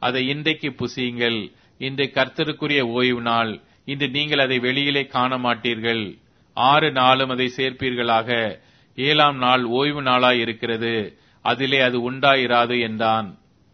அதை இன்றைக்கு புசியுங்கள் இன்று கர்த்தருக்குரிய ஓய்வு நாள் இன்று நீங்கள் அதை வெளியிலே காண மாட்டீர்கள் ஆறு நாளும் அதை சேர்ப்பீர்களாக ஏழாம் நாள் ஓய்வு நாளாய் இருக்கிறது அதிலே அது உண்டாயிராது என்றான்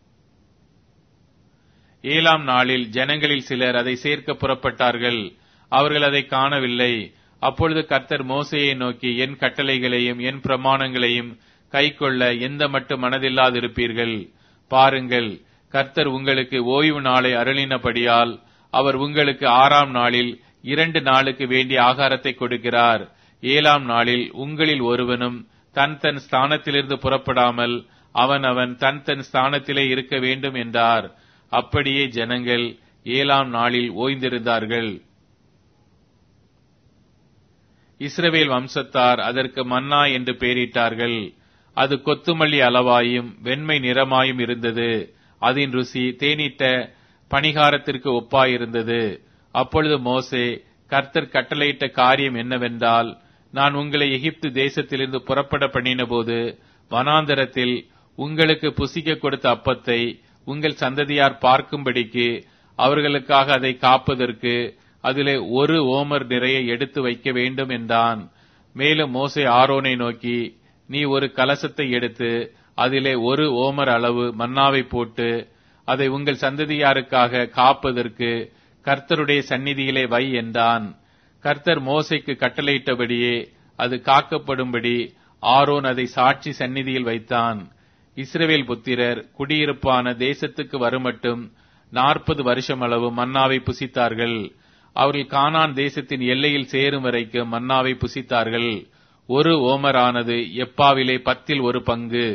ஏழாம் நாளில் ஜனங்களில் சிலர் அதை சேர்க்க புறப்பட்டார்கள் அவர்கள் அதை காணவில்லை அப்பொழுது கர்த்தர் மோசையை நோக்கி என் கட்டளைகளையும் என் பிரமாணங்களையும் கைக்கொள்ள எந்த மட்டும் மனதில்லாதிருப்பீர்கள் பாருங்கள் கர்த்தர் உங்களுக்கு ஓய்வு நாளை அருளினபடியால் அவர் உங்களுக்கு ஆறாம் நாளில் இரண்டு நாளுக்கு வேண்டிய ஆகாரத்தை கொடுக்கிறார் ஏழாம் நாளில் உங்களில் ஒருவனும் தன் தன் ஸ்தானத்திலிருந்து புறப்படாமல் அவன் அவன் தன் தன் ஸ்தானத்திலே இருக்க வேண்டும் என்றார் அப்படியே ஜனங்கள் ஏழாம் நாளில் ஓய்ந்திருந்தார்கள் இஸ்ரவேல் வம்சத்தார் அதற்கு மன்னா என்று பெயரிட்டார்கள் அது கொத்துமல்லி அளவாயும் வெண்மை நிறமாயும் இருந்தது அதன் ருசி தேனிட்ட பணிகாரத்திற்கு ஒப்பாயிருந்தது அப்பொழுது மோசே கர்த்தர் கட்டளையிட்ட காரியம் என்னவென்றால் நான் உங்களை எகிப்து தேசத்திலிருந்து புறப்பட பண்ணினபோது வனாந்தரத்தில் உங்களுக்கு புசிக்க கொடுத்த அப்பத்தை உங்கள் சந்ததியார் பார்க்கும்படிக்கு அவர்களுக்காக அதை காப்பதற்கு அதிலே ஒரு ஓமர் நிறைய எடுத்து வைக்க வேண்டும் என்றான் மேலும் மோசே ஆரோனை நோக்கி நீ ஒரு கலசத்தை எடுத்து அதிலே ஒரு ஓமர் அளவு மன்னாவை போட்டு அதை உங்கள் சந்ததியாருக்காக காப்பதற்கு கர்த்தருடைய சந்நிதியிலே வை என்றான் கர்த்தர் மோசைக்கு கட்டளையிட்டபடியே அது காக்கப்படும்படி ஆரோன் அதை சாட்சி சந்நிதியில் வைத்தான் இஸ்ரவேல் புத்திரர் குடியிருப்பான தேசத்துக்கு வருமட்டும் நாற்பது வருஷம் அளவு மன்னாவை புசித்தார்கள் அவர்கள் கானான் தேசத்தின் எல்லையில் சேரும் வரைக்கும் மன்னாவை புசித்தார்கள் ஒரு ஓமரானது எப்பாவிலே பத்தில் ஒரு பங்கு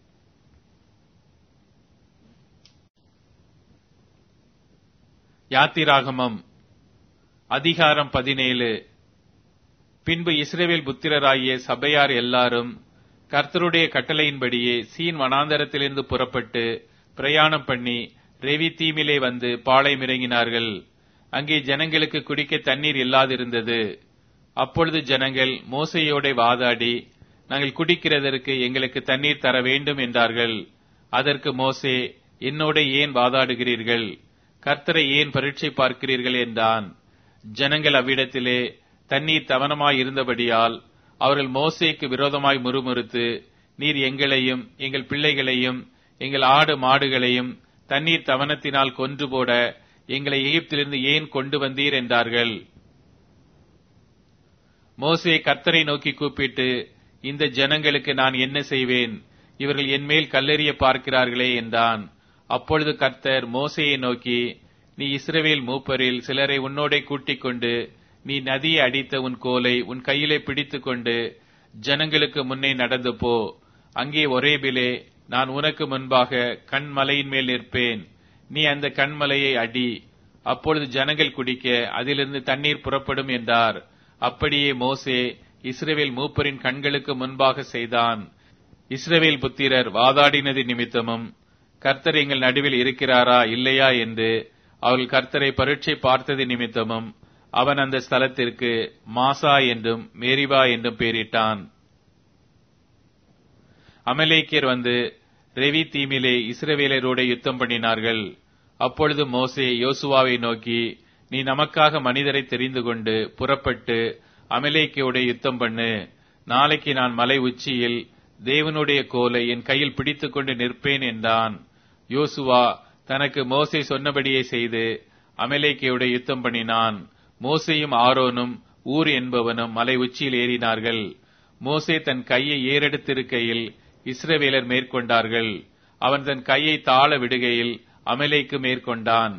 யாத்திராகமம் அதிகாரம் பதினேழு பின்பு இஸ்ரேவேல் புத்திரராகிய சபையார் எல்லாரும் கர்த்தருடைய கட்டளையின்படியே சீன் வனாந்தரத்திலிருந்து புறப்பட்டு பிரயாணம் பண்ணி ரெவி தீமிலே வந்து பாளையம் இறங்கினார்கள் அங்கே ஜனங்களுக்கு குடிக்க தண்ணீர் இல்லாதிருந்தது அப்பொழுது ஜனங்கள் மோசையோட வாதாடி நாங்கள் குடிக்கிறதற்கு எங்களுக்கு தண்ணீர் தர வேண்டும் என்றார்கள் அதற்கு மோசே என்னோட ஏன் வாதாடுகிறீர்கள் கர்த்தரை ஏன் பரீட்சை பார்க்கிறீர்கள் என்றான் ஜனங்கள் அவ்விடத்திலே தண்ணீர் தவனமாய் இருந்தபடியால் அவர்கள் மோசேக்கு விரோதமாய் முறுமுறுத்து நீர் எங்களையும் எங்கள் பிள்ளைகளையும் எங்கள் ஆடு மாடுகளையும் தண்ணீர் தவனத்தினால் கொன்று போட எங்களை எகிப்திலிருந்து ஏன் கொண்டு வந்தீர் என்றார்கள் மோசே கர்த்தரை நோக்கி கூப்பிட்டு இந்த ஜனங்களுக்கு நான் என்ன செய்வேன் இவர்கள் என்மேல் கல்லெறிய பார்க்கிறார்களே என்றான் அப்பொழுது கர்த்தர் மோசையை நோக்கி நீ இஸ்ரவேல் மூப்பரில் சிலரை உன்னோடே கூட்டிக் கொண்டு நீ நதியை அடித்த உன் கோலை உன் கையிலே பிடித்துக் கொண்டு ஜனங்களுக்கு முன்னே நடந்து போ அங்கே ஒரேபிலே நான் உனக்கு முன்பாக கண்மலையின் மேல் நிற்பேன் நீ அந்த கண்மலையை அடி அப்பொழுது ஜனங்கள் குடிக்க அதிலிருந்து தண்ணீர் புறப்படும் என்றார் அப்படியே மோசே இஸ்ரவேல் மூப்பரின் கண்களுக்கு முன்பாக செய்தான் இஸ்ரவேல் புத்திரர் வாதாடினது நிமித்தமும் கர்த்தர் எங்கள் நடுவில் இருக்கிறாரா இல்லையா என்று அவர்கள் கர்த்தரை பரீட்சை பார்த்தது நிமித்தமும் அவன் அந்த ஸ்தலத்திற்கு மாசா என்றும் மேரிவா என்றும் பெயரிட்டான் அமலேக்கியர் வந்து ரெவி தீமிலே இஸ்ரவேலரோட யுத்தம் பண்ணினார்கள் அப்பொழுது மோசே யோசுவாவை நோக்கி நீ நமக்காக மனிதரை தெரிந்து கொண்டு புறப்பட்டு அமலேக்கியோட யுத்தம் பண்ணு நாளைக்கு நான் மலை உச்சியில் தேவனுடைய கோலை என் கையில் பிடித்துக் கொண்டு நிற்பேன் என்றான் யோசுவா தனக்கு மோசே சொன்னபடியே செய்து அமலேக்கியோட யுத்தம் பண்ணினான் மோசேயும் ஆரோனும் ஊர் என்பவனும் மலை உச்சியில் ஏறினார்கள் மோசே தன் கையை ஏறெடுத்திருக்கையில் இஸ்ரவேலர் மேற்கொண்டார்கள் அவன் தன் கையை தாழ விடுகையில் அமலேக்கு மேற்கொண்டான்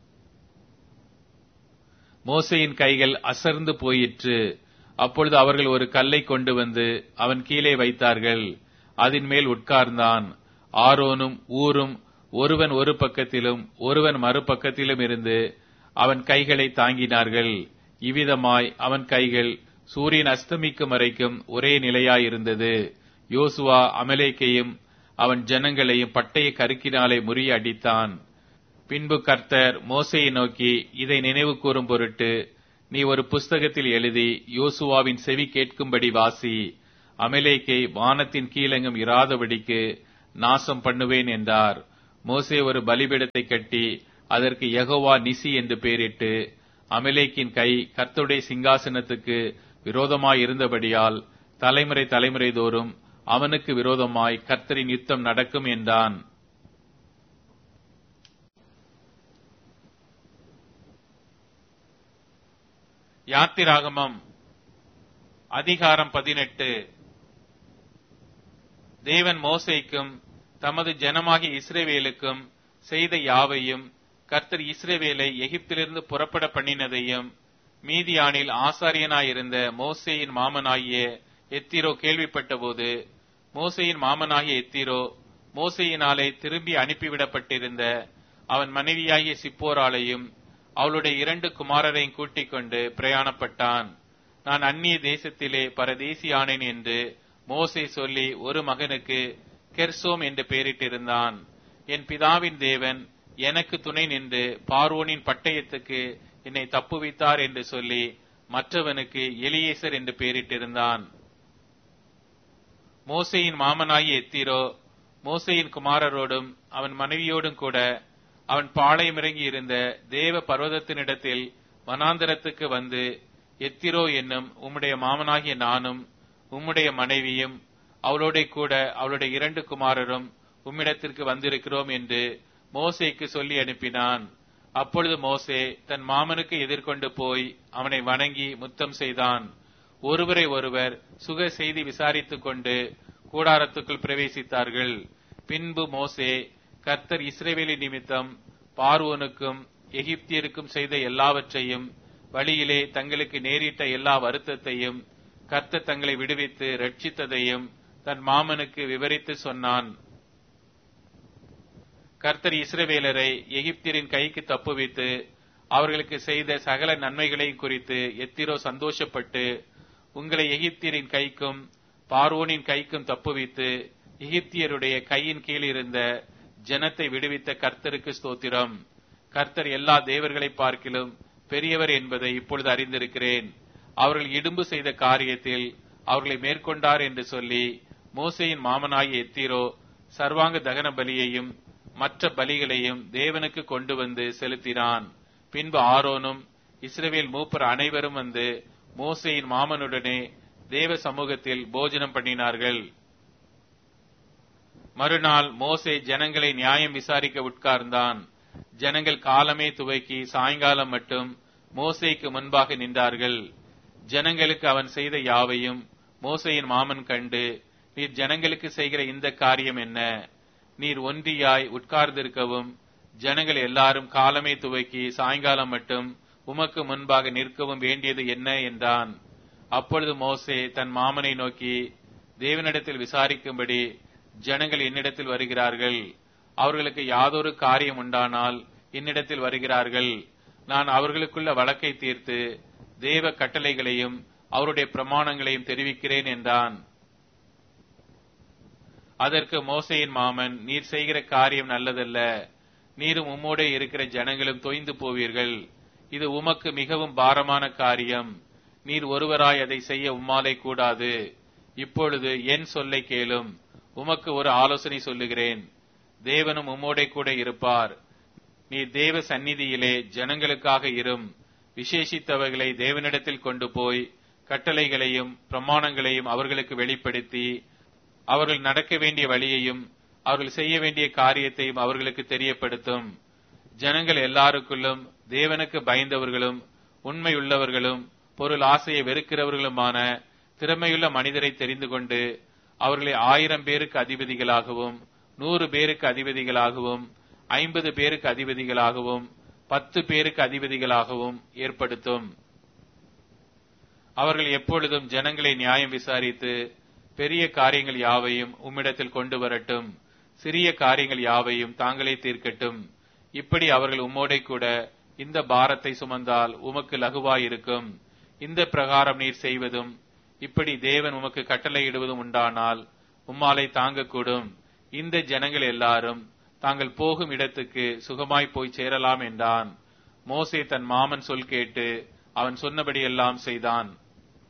மோசையின் கைகள் அசர்ந்து போயிற்று அப்பொழுது அவர்கள் ஒரு கல்லை கொண்டு வந்து அவன் கீழே வைத்தார்கள் அதன் மேல் உட்கார்ந்தான் ஆரோனும் ஊரும் ஒருவன் ஒரு பக்கத்திலும் ஒருவன் மறுபக்கத்திலும் இருந்து அவன் கைகளை தாங்கினார்கள் இவ்விதமாய் அவன் கைகள் சூரியன் அஸ்தமிக்கும் வரைக்கும் ஒரே நிலையாயிருந்தது யோசுவா அமலேக்கையும் அவன் ஜனங்களையும் பட்டய கருக்கினாலே முறிய அடித்தான் பின்பு கர்த்தர் மோசையை நோக்கி இதை நினைவு கூறும் பொருட்டு நீ ஒரு புஸ்தகத்தில் எழுதி யோசுவாவின் செவி கேட்கும்படி வாசி அமலேக்கை வானத்தின் கீழெங்கும் இராதபடிக்கு நாசம் பண்ணுவேன் என்றார் மோசே ஒரு பலிபீடத்தை கட்டி அதற்கு யெகோவா நிசி என்று பெயரிட்டு அமலேக்கின் கை கர்த்தருடைய சிங்காசனத்துக்கு விரோதமாய் இருந்தபடியால் தலைமுறை தலைமுறை தோறும் அவனுக்கு விரோதமாய் கர்த்தரின் யுத்தம் நடக்கும் என்றான் யாத்திராகமம் அதிகாரம் பதினெட்டு தேவன் மோசேக்கும் தமது ஜனமாகிய இஸ்ரேவேலுக்கும் செய்த யாவையும் கர்த்தர் இஸ்ரேவேலை எகிப்திலிருந்து புறப்பட பண்ணினதையும் மீதியானில் ஆசாரியனாயிருந்த மோசேயின் மாமனாகிய எத்திரோ கேள்விப்பட்டபோது மோசேயின் மாமனாகிய எத்திரோ மோசேயினாலே திரும்பி அனுப்பிவிடப்பட்டிருந்த அவன் மனைவியாகிய சிப்போராலையும் அவளுடைய இரண்டு குமாரரையும் கூட்டிக் கொண்டு பிரயாணப்பட்டான் நான் அந்நிய தேசத்திலே பரதேசியானேன் என்று மோசே சொல்லி ஒரு மகனுக்கு கெர்சோம் என்று பெயரிட்டிருந்தான் என் பிதாவின் தேவன் எனக்கு துணை நின்று பார்வோனின் பட்டயத்துக்கு என்னை தப்புவித்தார் என்று சொல்லி மற்றவனுக்கு எலியேசர் என்று பெயரிட்டிருந்தான் மோசையின் மாமனாகிய எத்திரோ மோசையின் குமாரரோடும் அவன் மனைவியோடும் கூட அவன் பாளையம் இறங்கி இருந்த தேவ பர்வதத்தினிடத்தில் வனாந்தரத்துக்கு வந்து எத்திரோ என்னும் உம்முடைய மாமனாகிய நானும் உம்முடைய மனைவியும் அவளோட கூட அவளுடைய இரண்டு குமாரரும் உம்மிடத்திற்கு வந்திருக்கிறோம் என்று மோசேக்கு சொல்லி அனுப்பினான் அப்பொழுது மோசே தன் மாமனுக்கு எதிர்கொண்டு போய் அவனை வணங்கி முத்தம் செய்தான் ஒருவரை ஒருவர் சுக செய்தி விசாரித்துக் கொண்டு கூடாரத்துக்குள் பிரவேசித்தார்கள் பின்பு மோசே கர்த்தர் இஸ்ரேவேலி நிமித்தம் பார்வோனுக்கும் எகிப்தியருக்கும் செய்த எல்லாவற்றையும் வழியிலே தங்களுக்கு நேரிட்ட எல்லா வருத்தத்தையும் கர்த்தர் தங்களை விடுவித்து ரட்சித்ததையும் தன் மாமனுக்கு விவரித்து சொன்னான் கர்த்தர் இஸ்ரவேலரை எகிப்தியரின் கைக்கு தப்புவித்து அவர்களுக்கு செய்த சகல நன்மைகளையும் குறித்து எத்திரோ சந்தோஷப்பட்டு உங்களை எகிப்தியரின் கைக்கும் பார்வோனின் கைக்கும் தப்புவித்து எகிப்தியருடைய கையின் கீழ் இருந்த ஜனத்தை விடுவித்த கர்த்தருக்கு ஸ்தோத்திரம் கர்த்தர் எல்லா தேவர்களை பார்க்கிலும் பெரியவர் என்பதை இப்பொழுது அறிந்திருக்கிறேன் அவர்கள் இடும்பு செய்த காரியத்தில் அவர்களை மேற்கொண்டார் என்று சொல்லி மோசையின் மாமனாகிய எத்திரோ சர்வாங்க தகன பலியையும் மற்ற பலிகளையும் தேவனுக்கு கொண்டு வந்து செலுத்தினான் பின்பு ஆரோனும் இஸ்ரவேல் மூப்பர் அனைவரும் வந்து மோசையின் மாமனுடனே தேவ சமூகத்தில் போஜனம் பண்ணினார்கள் மறுநாள் மோசே ஜனங்களை நியாயம் விசாரிக்க உட்கார்ந்தான் ஜனங்கள் காலமே துவக்கி சாயங்காலம் மட்டும் மோசேக்கு முன்பாக நின்றார்கள் ஜனங்களுக்கு அவன் செய்த யாவையும் மோசையின் மாமன் கண்டு நீர் ஜனங்களுக்கு செய்கிற இந்த காரியம் என்ன நீர் ஒன்றியாய் உட்கார்ந்திருக்கவும் ஜனங்கள் எல்லாரும் காலமே துவக்கி சாயங்காலம் மட்டும் உமக்கு முன்பாக நிற்கவும் வேண்டியது என்ன என்றான் அப்பொழுது மோசே தன் மாமனை நோக்கி தேவனிடத்தில் விசாரிக்கும்படி ஜனங்கள் என்னிடத்தில் வருகிறார்கள் அவர்களுக்கு யாதொரு காரியம் உண்டானால் என்னிடத்தில் வருகிறார்கள் நான் அவர்களுக்குள்ள வழக்கை தீர்த்து தேவ கட்டளைகளையும் அவருடைய பிரமாணங்களையும் தெரிவிக்கிறேன் என்றான் அதற்கு மோசையின் மாமன் நீர் செய்கிற காரியம் நல்லதல்ல நீரும் உம்மோடே இருக்கிற ஜனங்களும் தொய்ந்து போவீர்கள் இது உமக்கு மிகவும் பாரமான காரியம் நீர் ஒருவராய் அதை செய்ய உம்மாலே கூடாது இப்பொழுது என் சொல்லை கேளும் உமக்கு ஒரு ஆலோசனை சொல்லுகிறேன் தேவனும் உம்மோடே கூட இருப்பார் நீ தேவ சந்நிதியிலே ஜனங்களுக்காக இரும் விசேஷித்தவர்களை தேவனிடத்தில் கொண்டு போய் கட்டளைகளையும் பிரமாணங்களையும் அவர்களுக்கு வெளிப்படுத்தி அவர்கள் நடக்க வேண்டிய வழியையும் அவர்கள் செய்ய வேண்டிய காரியத்தையும் அவர்களுக்கு தெரியப்படுத்தும் ஜனங்கள் எல்லாருக்குள்ளும் தேவனுக்கு பயந்தவர்களும் உண்மையுள்ளவர்களும் பொருள் ஆசையை வெறுக்கிறவர்களுமான திறமையுள்ள மனிதரை தெரிந்து கொண்டு அவர்களை ஆயிரம் பேருக்கு அதிபதிகளாகவும் நூறு பேருக்கு அதிபதிகளாகவும் ஐம்பது பேருக்கு அதிபதிகளாகவும் பத்து பேருக்கு அதிபதிகளாகவும் ஏற்படுத்தும் அவர்கள் எப்பொழுதும் ஜனங்களை நியாயம் விசாரித்து பெரிய காரியங்கள் யாவையும் உம்மிடத்தில் கொண்டு வரட்டும் சிறிய காரியங்கள் யாவையும் தாங்களே தீர்க்கட்டும் இப்படி அவர்கள் உம்மோடே கூட இந்த பாரத்தை சுமந்தால் உமக்கு லகுவாயிருக்கும் இந்த பிரகாரம் நீர் செய்வதும் இப்படி தேவன் உமக்கு கட்டளையிடுவதும் உண்டானால் உம்மாலை தாங்கக்கூடும் இந்த ஜனங்கள் எல்லாரும் தாங்கள் போகும் இடத்துக்கு சுகமாய் போய் சேரலாம் என்றான் மோசே தன் மாமன் சொல் கேட்டு அவன் சொன்னபடியெல்லாம் செய்தான்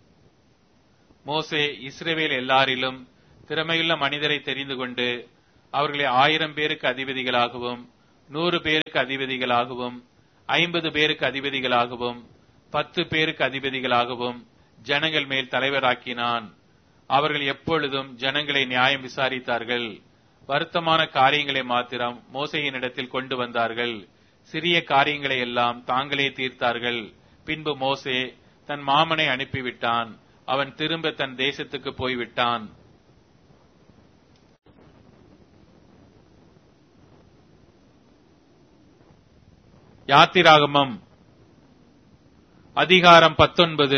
மோசே இஸ்ரவேல் எல்லாரிலும் திறமையுள்ள மனிதரை தெரிந்து கொண்டு அவர்களை ஆயிரம் பேருக்கு அதிபதிகளாகவும் நூறு பேருக்கு அதிபதிகளாகவும் ஐம்பது பேருக்கு அதிபதிகளாகவும் பத்து பேருக்கு அதிபதிகளாகவும் ஜனங்கள் மேல் தலைவராக்கினான் அவர்கள் எப்பொழுதும் ஜனங்களை நியாயம் விசாரித்தார்கள் வருத்தமான காரியங்களை மாத்திரம் மோசையினிடத்தில் கொண்டு வந்தார்கள் சிறிய காரியங்களை எல்லாம் தாங்களே தீர்த்தார்கள் பின்பு மோசே தன் மாமனை அனுப்பிவிட்டான் அவன் திரும்ப தன் தேசத்துக்கு போய்விட்டான் யாத்திராகமம் அதிகாரம் பத்தொன்பது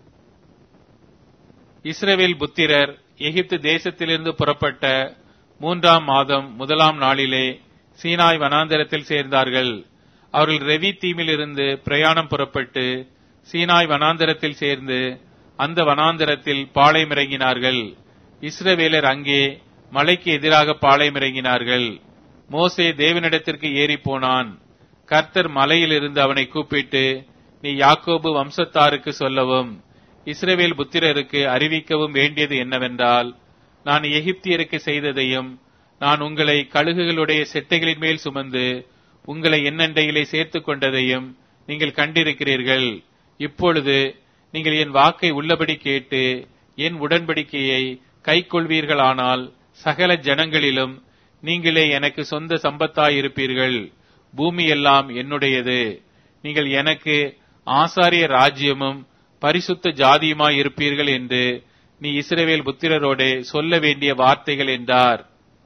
இஸ்ரவேல் புத்திரர் எகிப்து தேசத்திலிருந்து புறப்பட்ட மூன்றாம் மாதம் முதலாம் நாளிலே சீனாய் வனாந்தரத்தில் சேர்ந்தார்கள் அவர்கள் ரெவி தீமிலிருந்து பிரயாணம் புறப்பட்டு சீனாய் வனாந்தரத்தில் சேர்ந்து அந்த வனாந்தரத்தில் பாளையமிறங்கினார்கள் இஸ்ரவேலர் அங்கே மலைக்கு எதிராக பாளையமிறங்கினார்கள் மோசே தேவனிடத்திற்கு ஏறி போனான் கர்த்தர் மலையிலிருந்து அவனை கூப்பிட்டு நீ யாக்கோபு வம்சத்தாருக்கு சொல்லவும் இஸ்ரவேல் புத்திரருக்கு அறிவிக்கவும் வேண்டியது என்னவென்றால் நான் எகிப்தியருக்கு செய்ததையும் நான் உங்களை கழுகுகளுடைய செட்டைகளின் மேல் சுமந்து உங்களை என்னண்டையிலே சேர்த்துக் கொண்டதையும் நீங்கள் கண்டிருக்கிறீர்கள் இப்பொழுது நீங்கள் என் வாக்கை உள்ளபடி கேட்டு என் உடன்படிக்கையை கைக்கொள்வீர்களானால் சகல ஜனங்களிலும் நீங்களே எனக்கு சொந்த சம்பத்தாயிருப்பீர்கள் பூமி எல்லாம் என்னுடையது நீங்கள் எனக்கு ஆசாரிய ராஜ்யமும் பரிசுத்த ஜாதியுமாய் இருப்பீர்கள் என்று நீ இஸ்ரவேல் புத்திரரோடே சொல்ல வேண்டிய வார்த்தைகள் என்றார்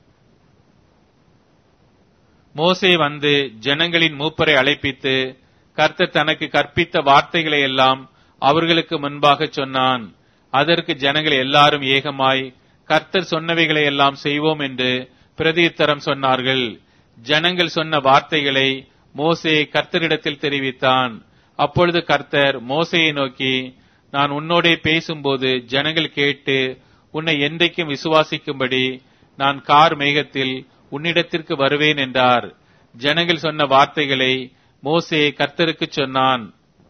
மோசே வந்து ஜனங்களின் மூப்பரை அழைப்பித்து கர்த்தர் தனக்கு கற்பித்த வார்த்தைகளை எல்லாம் அவர்களுக்கு முன்பாக சொன்னான் அதற்கு ஜனங்கள் எல்லாரும் ஏகமாய் கர்த்தர் சொன்னவைகளை எல்லாம் செய்வோம் என்று பிரதியுத்தரம் சொன்னார்கள் ஜனங்கள் சொன்ன வார்த்தைகளை மோசே கர்த்தரிடத்தில் தெரிவித்தான் அப்பொழுது கர்த்தர் மோசையை நோக்கி நான் உன்னோடே பேசும்போது ஜனங்கள் கேட்டு உன்னை என்றைக்கும் விசுவாசிக்கும்படி நான் கார் மேகத்தில் உன்னிடத்திற்கு வருவேன் என்றார் ஜனங்கள் சொன்ன வார்த்தைகளை மோசே கர்த்தருக்கு சொன்னான்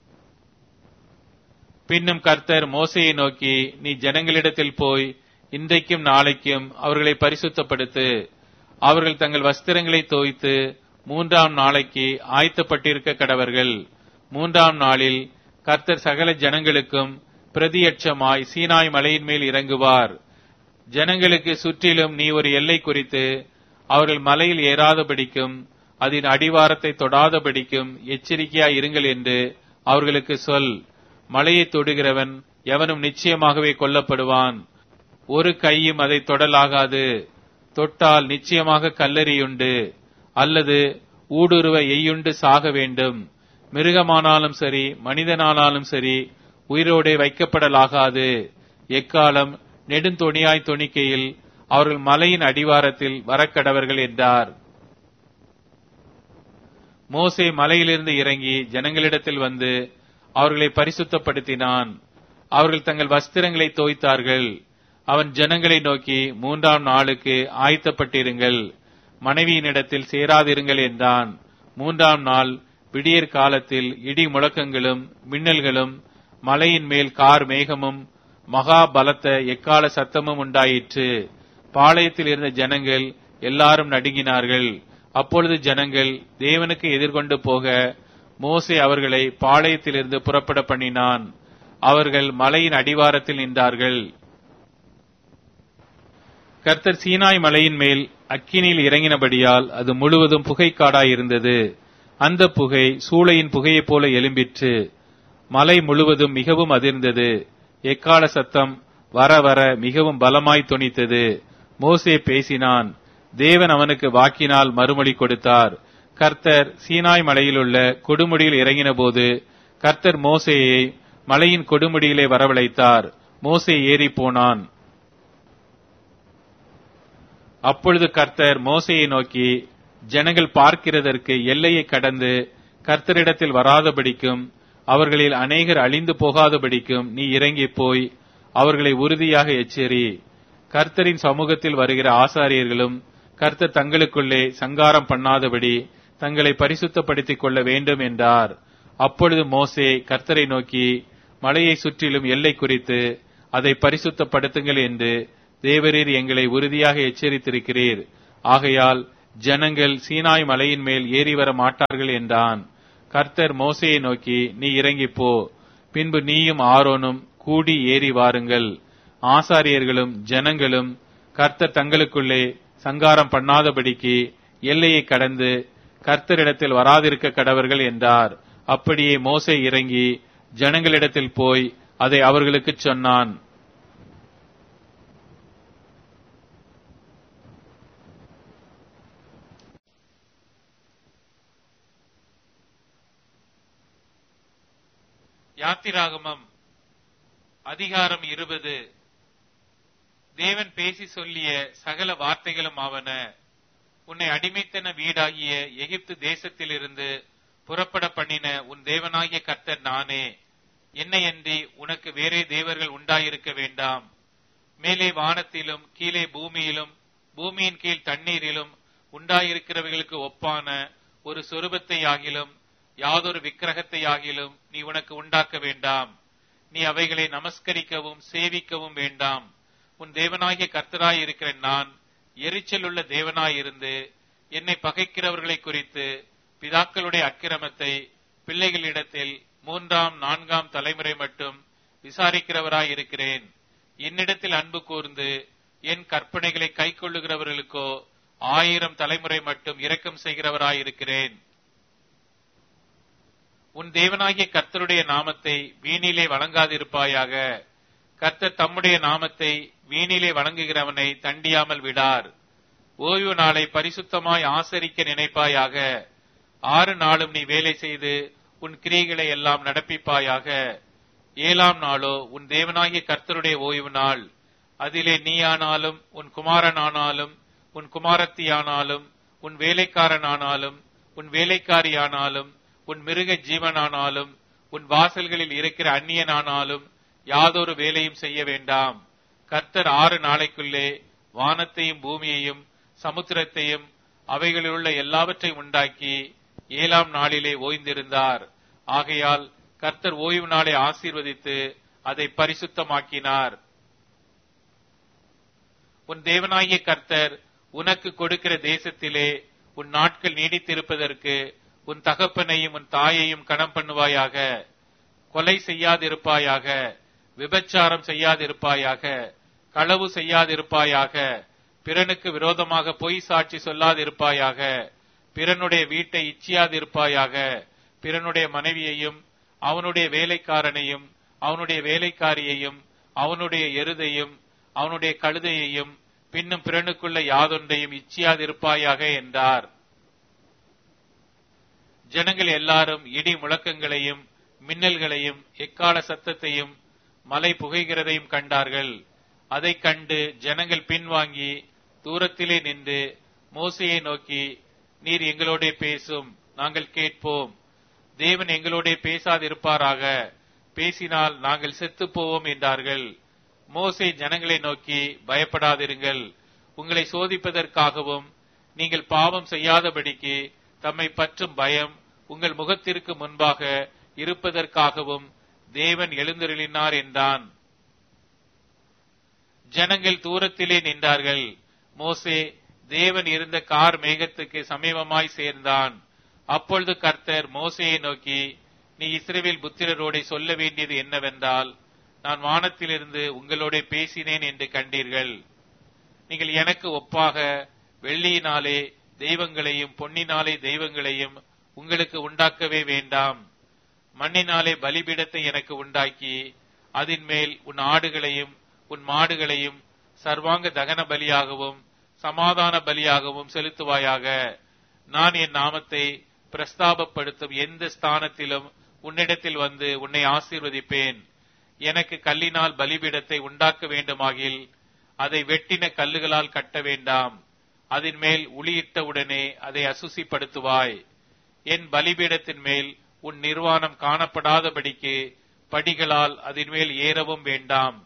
பின்னும் கர்த்தர் மோசையை நோக்கி நீ ஜனங்களிடத்தில் போய் இன்றைக்கும் நாளைக்கும் அவர்களை பரிசுத்தப்படுத்து அவர்கள் தங்கள் வஸ்திரங்களை தோய்த்து மூன்றாம் நாளைக்கு ஆயத்தப்பட்டிருக்க கடவர்கள் மூன்றாம் நாளில் கர்த்தர் சகல ஜனங்களுக்கும் பிரதியட்சமாய் சீனாய் மலையின் மேல் இறங்குவார் ஜனங்களுக்கு சுற்றிலும் நீ ஒரு எல்லை குறித்து அவர்கள் மலையில் ஏறாதபடிக்கும் அதன் அடிவாரத்தை தொடாதபடிக்கும் எச்சரிக்கையாய் இருங்கள் என்று அவர்களுக்கு சொல் மலையை தொடுகிறவன் எவனும் நிச்சயமாகவே கொல்லப்படுவான் ஒரு கையும் அதை தொடலாகாது தொட்டால் நிச்சயமாக கல்லறியுண்டு அல்லது ஊடுருவ எய்யுண்டு சாக வேண்டும் மிருகமானாலும் சரி மனிதனானாலும் சரி உயிரோடே வைக்கப்படலாகாது எக்காலம் நெடுந்தொணியாய் தொணிக்கையில் அவர்கள் மலையின் அடிவாரத்தில் வரக்கடவர்கள் என்றார் மோசே மலையிலிருந்து இறங்கி ஜனங்களிடத்தில் வந்து அவர்களை பரிசுத்தப்படுத்தினான் அவர்கள் தங்கள் வஸ்திரங்களை தோய்த்தார்கள் அவன் ஜனங்களை நோக்கி மூன்றாம் நாளுக்கு ஆயத்தப்பட்டிருங்கள் மனைவியினிடத்தில் சேராதிருங்கள் என்றான் மூன்றாம் நாள் விடியற் காலத்தில் இடி முழக்கங்களும் மின்னல்களும் மலையின் மேல் கார் மேகமும் மகா பலத்த எக்கால சத்தமும் உண்டாயிற்று பாளையத்தில் இருந்த ஜனங்கள் எல்லாரும் நடுங்கினார்கள் அப்பொழுது ஜனங்கள் தேவனுக்கு எதிர்கொண்டு போக மோசே அவர்களை பாளையத்திலிருந்து புறப்பட பண்ணினான் அவர்கள் மலையின் அடிவாரத்தில் நின்றார்கள் கர்த்தர் சீனாய் மலையின் மேல் அக்கினியில் இறங்கினபடியால் அது முழுவதும் புகைக்காடாய் இருந்தது அந்த புகை சூளையின் புகையைப் போல எழும்பிற்று மலை முழுவதும் மிகவும் அதிர்ந்தது எக்கால சத்தம் வர வர மிகவும் பலமாய் தொனித்தது மோசே பேசினான் தேவன் அவனுக்கு வாக்கினால் மறுமொழி கொடுத்தார் கர்த்தர் சீனாய் மலையிலுள்ள கொடுமுடியில் இறங்கின போது கர்த்தர் மோசேயை மலையின் கொடுமுடியிலே வரவழைத்தார் மோசே ஏறி போனான் அப்பொழுது கர்த்தர் மோசையை நோக்கி ஜனங்கள் பார்க்கிறதற்கு எல்லையை கடந்து கர்த்தரிடத்தில் வராதபடிக்கும் அவர்களில் அநேகர் அழிந்து போகாதபடிக்கும் நீ இறங்கி போய் அவர்களை உறுதியாக எச்சரி கர்த்தரின் சமூகத்தில் வருகிற ஆசாரியர்களும் கர்த்தர் தங்களுக்குள்ளே சங்காரம் பண்ணாதபடி தங்களை பரிசுத்தப்படுத்திக் கொள்ள வேண்டும் என்றார் அப்பொழுது மோசே கர்த்தரை நோக்கி மலையை சுற்றிலும் எல்லை குறித்து அதை பரிசுத்தப்படுத்துங்கள் என்று தேவரீர் எங்களை உறுதியாக எச்சரித்திருக்கிறீர் ஆகையால் ஜனங்கள் சீனாய் மலையின் மேல் ஏறி வர மாட்டார்கள் என்றான் கர்த்தர் மோசையை நோக்கி நீ இறங்கிப் போ பின்பு நீயும் ஆரோனும் கூடி ஏறி வாருங்கள் ஆசாரியர்களும் ஜனங்களும் கர்த்தர் தங்களுக்குள்ளே சங்காரம் பண்ணாதபடிக்கு எல்லையை கடந்து கர்த்தரிடத்தில் வராதிருக்க கடவர்கள் என்றார் அப்படியே மோசே இறங்கி ஜனங்களிடத்தில் போய் அதை அவர்களுக்குச் சொன்னான் யாத்திராகமம் அதிகாரம் இருபது தேவன் பேசி சொல்லிய சகல வார்த்தைகளும் ஆவன உன்னை அடிமைத்தன வீடாகிய எகிப்து தேசத்திலிருந்து புறப்பட பண்ணின உன் தேவனாகிய கர்த்தர் நானே என்னையன்றி உனக்கு வேறே தேவர்கள் உண்டாயிருக்க வேண்டாம் மேலே வானத்திலும் கீழே பூமியிலும் பூமியின் கீழ் தண்ணீரிலும் உண்டாயிருக்கிறவைகளுக்கு ஒப்பான ஒரு சொரூபத்தை ஆகிலும் யாதொரு விக்கிரகத்தை ஆகிலும் நீ உனக்கு உண்டாக்க வேண்டாம் நீ அவைகளை நமஸ்கரிக்கவும் சேவிக்கவும் வேண்டாம் உன் தேவனாகிய கர்த்தராய் இருக்கிற நான் எரிச்சலுள்ள தேவனாயிருந்து என்னை பகைக்கிறவர்களை குறித்து பிதாக்களுடைய அக்கிரமத்தை பிள்ளைகளிடத்தில் மூன்றாம் நான்காம் தலைமுறை மட்டும் விசாரிக்கிறவராய் இருக்கிறேன் என்னிடத்தில் அன்பு கூர்ந்து என் கற்பனைகளை கைக்கொள்ளுகிறவர்களுக்கோ ஆயிரம் தலைமுறை மட்டும் இரக்கம் செய்கிறவராய் இருக்கிறேன் உன் தேவனாகிய கர்த்தருடைய நாமத்தை வீணிலே வணங்காதிருப்பாயாக கர்த்தர் தம்முடைய நாமத்தை வீணிலே வணங்குகிறவனை தண்டியாமல் விடார் ஓய்வு நாளை பரிசுத்தமாய் ஆசரிக்க நினைப்பாயாக ஆறு நாளும் நீ வேலை செய்து உன் கிரியைகளை எல்லாம் நடப்பிப்பாயாக ஏழாம் நாளோ உன் தேவனாகிய கர்த்தருடைய ஓய்வு நாள் அதிலே நீயானாலும் உன் குமாரனானாலும் உன் குமாரத்தியானாலும் உன் வேலைக்காரனானாலும் உன் வேலைக்காரியானாலும் உன் மிருக ஜீவனானாலும் உன் வாசல்களில் இருக்கிற அந்நியனானாலும் யாதொரு வேலையும் செய்ய வேண்டாம் கர்த்தர் ஆறு நாளைக்குள்ளே வானத்தையும் பூமியையும் சமுத்திரத்தையும் அவைகளிலுள்ள எல்லாவற்றையும் உண்டாக்கி ஏழாம் நாளிலே ஓய்ந்திருந்தார் ஆகையால் கர்த்தர் ஓய்வு நாளை ஆசீர்வதித்து அதை பரிசுத்தமாக்கினார் உன் தேவனாகிய கர்த்தர் உனக்கு கொடுக்கிற தேசத்திலே உன் நாட்கள் நீடித்திருப்பதற்கு உன் தகப்பனையும் உன் தாயையும் கணம் பண்ணுவாயாக கொலை செய்யாதிருப்பாயாக விபச்சாரம் செய்யாதிருப்பாயாக களவு செய்யாதிருப்பாயாக பிறனுக்கு விரோதமாக பொய் சாட்சி சொல்லாதிருப்பாயாக பிறனுடைய வீட்டை இச்சியாதிருப்பாயாக பிறனுடைய மனைவியையும் அவனுடைய வேலைக்காரனையும் அவனுடைய வேலைக்காரியையும் அவனுடைய எருதையும் அவனுடைய கழுதையையும் பின்னும் பிறனுக்குள்ள யாதொன்றையும் இச்சியாதிருப்பாயாக என்றார் ஜனங்கள் எல்லாரும் இடி முழக்கங்களையும் மின்னல்களையும் எக்கால சத்தத்தையும் மலை புகைகிறதையும் கண்டார்கள் அதை கண்டு ஜனங்கள் பின்வாங்கி தூரத்திலே நின்று மோசையை நோக்கி நீர் எங்களோட பேசும் நாங்கள் கேட்போம் தேவன் எங்களோட பேசாதிருப்பாராக பேசினால் நாங்கள் செத்துப் போவோம் என்றார்கள் மோசே ஜனங்களை நோக்கி பயப்படாதிருங்கள் உங்களை சோதிப்பதற்காகவும் நீங்கள் பாவம் செய்யாதபடிக்கு தம்மை பற்றும் பயம் உங்கள் முகத்திற்கு முன்பாக இருப்பதற்காகவும் தேவன் எழுந்தருளினார் என்றான் ஜனங்கள் தூரத்திலே நின்றார்கள் மோசே தேவன் இருந்த கார் மேகத்துக்கு சமீபமாய் சேர்ந்தான் அப்பொழுது கர்த்தர் மோசையை நோக்கி நீ இஸ்ரேவேல் புத்திரரோட சொல்ல வேண்டியது என்னவென்றால் நான் வானத்திலிருந்து உங்களோட பேசினேன் என்று கண்டீர்கள் நீங்கள் எனக்கு ஒப்பாக வெள்ளியினாலே தெய்வங்களையும் பொன்னினாலே தெய்வங்களையும் உங்களுக்கு உண்டாக்கவே வேண்டாம் மண்ணினாலே பலிபீடத்தை எனக்கு உண்டாக்கி அதன் மேல் உன் ஆடுகளையும் உன் மாடுகளையும் சர்வாங்க தகன பலியாகவும் சமாதான பலியாகவும் செலுத்துவாயாக நான் என் நாமத்தை பிரஸ்தாபப்படுத்தும் எந்த ஸ்தானத்திலும் உன்னிடத்தில் வந்து உன்னை ஆசீர்வதிப்பேன் எனக்கு கல்லினால் பலிபீடத்தை உண்டாக்க வேண்டுமாகில் அதை வெட்டின கல்லுகளால் கட்ட வேண்டாம் அதன் மேல் உளியிட்ட உடனே அதை அசுசிப்படுத்துவாய் என் பலிபீடத்தின் மேல் உன் நிர்வாணம் காணப்படாதபடிக்கு படிகளால் அதன் மேல் ஏறவும் வேண்டாம்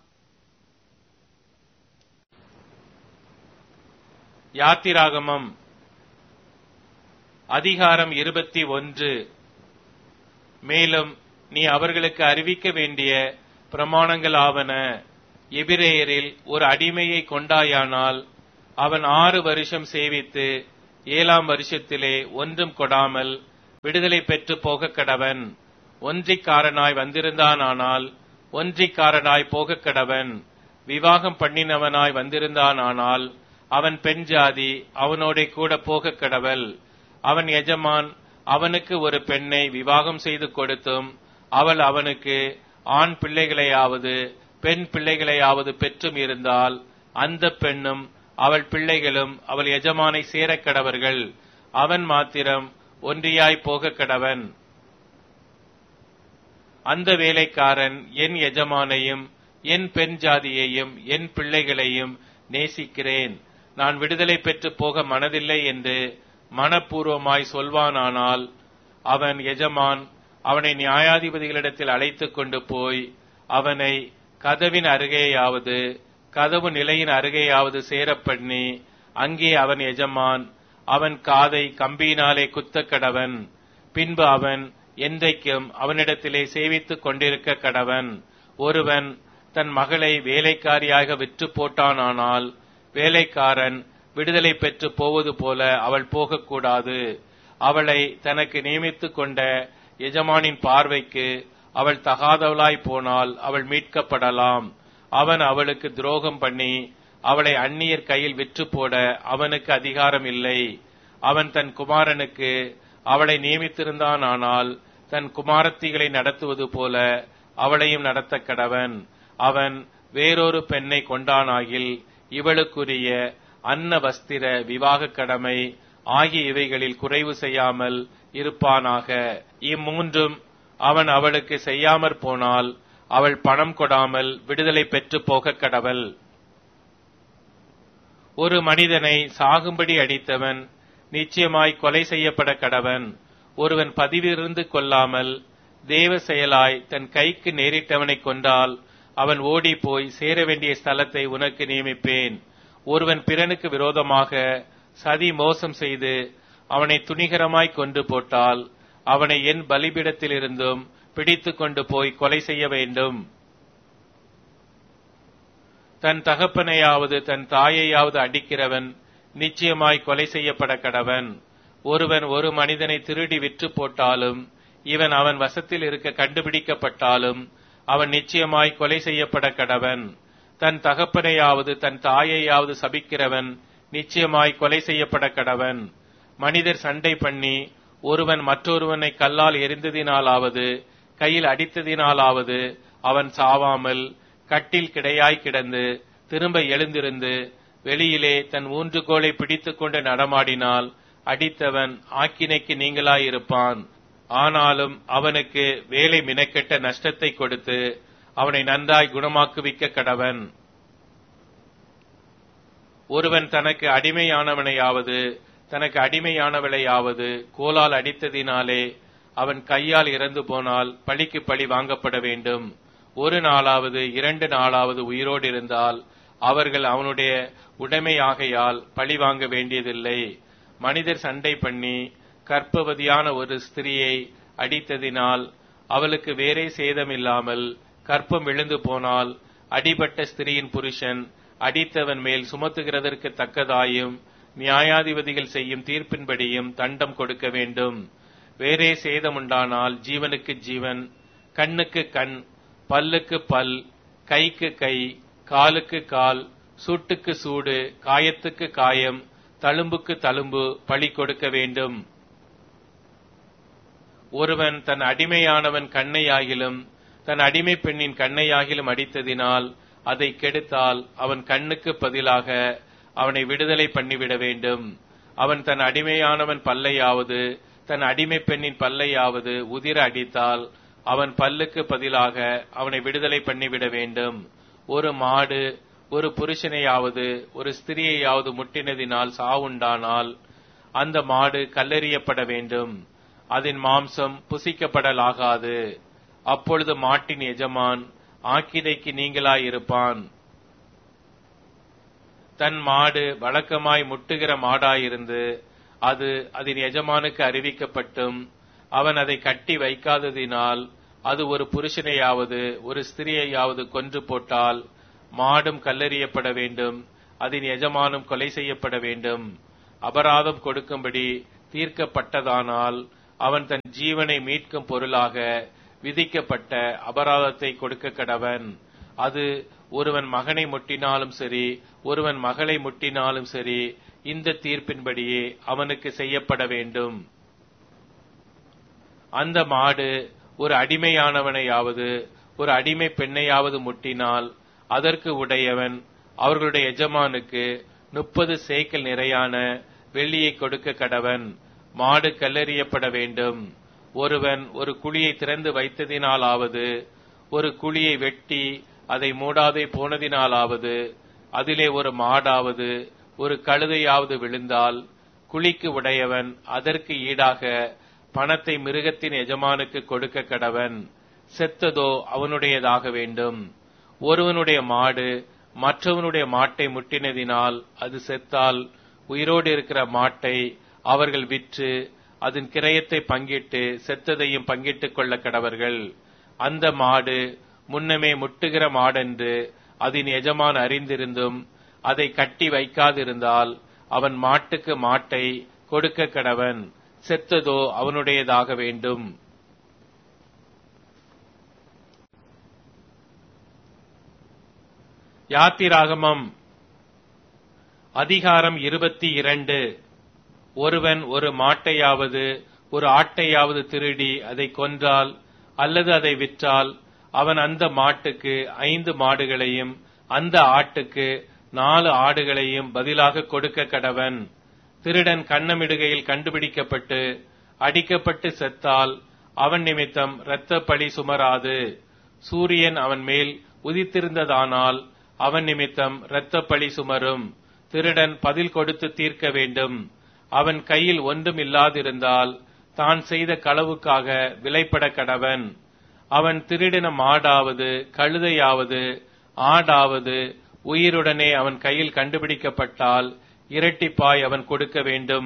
யாத்திராகமம் அதிகாரம் இருபத்தி ஒன்று மேலும் நீ அவர்களுக்கு அறிவிக்க வேண்டிய பிரமாணங்கள் ஆவன எபிரேயரில் ஒரு அடிமையை கொண்டாயானால் அவன் ஆறு வருஷம் சேவித்து ஏழாம் வருஷத்திலே ஒன்றும் கொடாமல் விடுதலை பெற்று போக கடவன் ஒன்றிக்காரனாய் வந்திருந்தானானால் ஒன்றிக்காரனாய் போக கடவன் விவாகம் பண்ணினவனாய் வந்திருந்தானானால் அவன் பெண் ஜாதி அவனோட கூட போக கடவல் அவன் எஜமான் அவனுக்கு ஒரு பெண்ணை விவாகம் செய்து கொடுத்தும் அவள் அவனுக்கு ஆண் பிள்ளைகளையாவது பெண் பிள்ளைகளையாவது பெற்றும் இருந்தால் அந்த பெண்ணும் அவள் பிள்ளைகளும் அவள் எஜமானை சேரக் கடவர்கள் அவன் மாத்திரம் ஒன்றியாய் போக கடவன் அந்த வேலைக்காரன் என் எஜமானையும் என் பெண் ஜாதியையும் என் பிள்ளைகளையும் நேசிக்கிறேன் நான் விடுதலை பெற்று போக மனதில்லை என்று மனப்பூர்வமாய் சொல்வானானால் அவன் எஜமான் அவனை நியாயாதிபதிகளிடத்தில் அழைத்துக் கொண்டு போய் அவனை கதவின் அருகேயாவது கதவு நிலையின் அருகேயாவது சேரப் பண்ணி அங்கே அவன் எஜமான் அவன் காதை கம்பியினாலே குத்த கடவன் பின்பு அவன் என்றைக்கும் அவனிடத்திலே சேவித்துக் கொண்டிருக்க கடவன் ஒருவன் தன் மகளை வேலைக்காரியாக விற்று போட்டானானால் வேலைக்காரன் விடுதலை பெற்று போவது போல அவள் போகக்கூடாது அவளை தனக்கு நியமித்துக் கொண்ட எஜமானின் பார்வைக்கு அவள் தகாதவளாய் போனால் அவள் மீட்கப்படலாம் அவன் அவளுக்கு துரோகம் பண்ணி அவளை அந்நியர் கையில் விற்று போட அவனுக்கு அதிகாரம் இல்லை அவன் தன் குமாரனுக்கு அவளை நியமித்திருந்தானால் தன் குமாரத்திகளை நடத்துவது போல அவளையும் நடத்த கடவன் அவன் வேறொரு பெண்ணை கொண்டானாகில் இவளுக்குரிய அன்ன வஸ்திர விவாக கடமை ஆகிய இவைகளில் குறைவு செய்யாமல் இருப்பானாக இம்மூன்றும் அவன் அவளுக்கு செய்யாமற் போனால் அவள் பணம் கொடாமல் விடுதலை பெற்று போக கடவள் ஒரு மனிதனை சாகும்படி அடித்தவன் நிச்சயமாய் கொலை செய்யப்பட கடவன் ஒருவன் பதிவிருந்து கொள்ளாமல் தேவ செயலாய் தன் கைக்கு நேரிட்டவனை கொண்டால் அவன் ஓடி போய் சேர வேண்டிய ஸ்தலத்தை உனக்கு நியமிப்பேன் ஒருவன் பிறனுக்கு விரோதமாக சதி மோசம் செய்து அவனை துணிகரமாய் கொண்டு போட்டால் அவனை என் பலிபிடத்திலிருந்தும் பிடித்து கொண்டு போய் கொலை செய்ய வேண்டும் தன் தகப்பனையாவது தன் தாயையாவது அடிக்கிறவன் நிச்சயமாய் கொலை செய்யப்பட கடவன் ஒருவன் ஒரு மனிதனை திருடி விற்று போட்டாலும் இவன் அவன் வசத்தில் இருக்க கண்டுபிடிக்கப்பட்டாலும் அவன் நிச்சயமாய் கொலை செய்யப்பட கடவன் தன் தகப்பனையாவது தன் தாயையாவது சபிக்கிறவன் நிச்சயமாய் கொலை செய்யப்பட கடவன் மனிதர் சண்டை பண்ணி ஒருவன் மற்றொருவனை கல்லால் எரிந்ததினாலாவது கையில் அடித்ததினாலாவது அவன் சாவாமல் கட்டில் கிடையாய் கிடந்து திரும்ப எழுந்திருந்து வெளியிலே தன் ஊன்றுகோலை பிடித்துக் கொண்டு நடமாடினால் அடித்தவன் ஆக்கினைக்கு நீங்களாயிருப்பான் ஆனாலும் அவனுக்கு வேலை மினக்கெட்ட நஷ்டத்தை கொடுத்து அவனை நன்றாய் குணமாக்குவிக்க கடவன் ஒருவன் தனக்கு அடிமையானவனையாவது தனக்கு அடிமையானவளையாவது கோலால் அடித்ததினாலே அவன் கையால் இறந்து போனால் பழிக்கு பழி வாங்கப்பட வேண்டும் ஒரு நாளாவது இரண்டு நாளாவது உயிரோடு இருந்தால் அவர்கள் அவனுடைய உடைமையாகையால் பழி வாங்க வேண்டியதில்லை மனிதர் சண்டை பண்ணி கற்பவதியான ஒரு ஸ்திரியை அடித்ததினால் அவளுக்கு வேறே சேதமில்லாமல் கற்பம் விழுந்து போனால் அடிபட்ட ஸ்திரியின் புருஷன் அடித்தவன் மேல் சுமத்துகிறதற்கு தக்கதாயும் நியாயாதிபதிகள் செய்யும் தீர்ப்பின்படியும் தண்டம் கொடுக்க வேண்டும் வேறே சேதமுண்டானால் ஜீவனுக்கு ஜீவன் கண்ணுக்கு கண் பல்லுக்கு பல் கைக்கு கை காலுக்கு கால் சூட்டுக்கு சூடு காயத்துக்கு காயம் தழும்புக்கு தழும்பு பழி கொடுக்க வேண்டும் ஒருவன் தன் அடிமையானவன் கண்ணையாகிலும் தன் அடிமை பெண்ணின் கண்ணையாகிலும் அடித்ததினால் அதை கெடுத்தால் அவன் கண்ணுக்கு பதிலாக அவனை விடுதலை பண்ணிவிட வேண்டும் அவன் தன் அடிமையானவன் பல்லையாவது தன் அடிமை பெண்ணின் பல்லையாவது உதிர அடித்தால் அவன் பல்லுக்கு பதிலாக அவனை விடுதலை பண்ணிவிட வேண்டும் ஒரு மாடு ஒரு புருஷனையாவது ஒரு ஸ்திரியையாவது முட்டினதினால் சாவுண்டானால் அந்த மாடு கல்லெறியப்பட வேண்டும் அதன் மாம்சம் புசிக்கப்படலாகாது அப்பொழுது மாட்டின் எஜமான் ஆக்கினைக்கு நீங்களாயிருப்பான் தன் மாடு வழக்கமாய் முட்டுகிற மாடாயிருந்து அது அதன் எஜமானுக்கு அறிவிக்கப்பட்டும் அவன் அதை கட்டி வைக்காததினால் அது ஒரு புருஷனையாவது ஒரு ஸ்திரியையாவது கொன்று போட்டால் மாடும் கல்லெறியப்பட வேண்டும் அதன் எஜமானும் கொலை செய்யப்பட வேண்டும் அபராதம் கொடுக்கும்படி தீர்க்கப்பட்டதானால் அவன் தன் ஜீவனை மீட்கும் பொருளாக விதிக்கப்பட்ட அபராதத்தை கொடுக்க கடவன் அது ஒருவன் மகனை முட்டினாலும் சரி ஒருவன் மகளை முட்டினாலும் சரி இந்த தீர்ப்பின்படியே அவனுக்கு செய்யப்பட வேண்டும் அந்த மாடு ஒரு அடிமையானவனையாவது ஒரு அடிமை பெண்ணையாவது முட்டினால் அதற்கு உடையவன் அவர்களுடைய எஜமானுக்கு முப்பது சேக்கல் நிறையான வெள்ளியை கொடுக்க கடவன் மாடு கல்லெறியப்பட வேண்டும் ஒருவன் ஒரு குழியை திறந்து வைத்ததினாலாவது ஒரு குழியை வெட்டி அதை மூடாதே போனதினாலாவது அதிலே ஒரு மாடாவது ஒரு கழுதையாவது விழுந்தால் குழிக்கு உடையவன் அதற்கு ஈடாக பணத்தை மிருகத்தின் எஜமானுக்கு கொடுக்க கடவன் செத்ததோ அவனுடையதாக வேண்டும் ஒருவனுடைய மாடு மற்றவனுடைய மாட்டை முட்டினதினால் அது செத்தால் உயிரோடு இருக்கிற மாட்டை அவர்கள் விற்று அதன் கிரயத்தை பங்கிட்டு செத்ததையும் பங்கிட்டுக் கொள்ள கடவர்கள் அந்த மாடு முன்னமே முட்டுகிற மாடென்று அதன் எஜமான் அறிந்திருந்தும் அதை கட்டி வைக்காதிருந்தால் அவன் மாட்டுக்கு மாட்டை கொடுக்க கடவன் செத்ததோ அவனுடையதாக வேண்டும் யாத்திராகமம் அதிகாரம் இருபத்தி இரண்டு ஒருவன் ஒரு மாட்டையாவது ஒரு ஆட்டையாவது திருடி அதை கொன்றால் அல்லது அதை விற்றால் அவன் அந்த மாட்டுக்கு ஐந்து மாடுகளையும் அந்த ஆட்டுக்கு நாலு ஆடுகளையும் பதிலாக கொடுக்க கடவன் திருடன் கண்ணமிடுகையில் கண்டுபிடிக்கப்பட்டு அடிக்கப்பட்டு செத்தால் அவன் நிமித்தம் இரத்த பழி சுமராது சூரியன் அவன் மேல் உதித்திருந்ததானால் அவன் நிமித்தம் இரத்த பழி சுமரும் திருடன் பதில் கொடுத்து தீர்க்க வேண்டும் அவன் கையில் ஒன்றும் இல்லாதிருந்தால் தான் செய்த களவுக்காக விலைப்பட கடவன் அவன் திருடின மாடாவது கழுதையாவது ஆடாவது உயிருடனே அவன் கையில் கண்டுபிடிக்கப்பட்டால் இரட்டிப்பாய் அவன் கொடுக்க வேண்டும்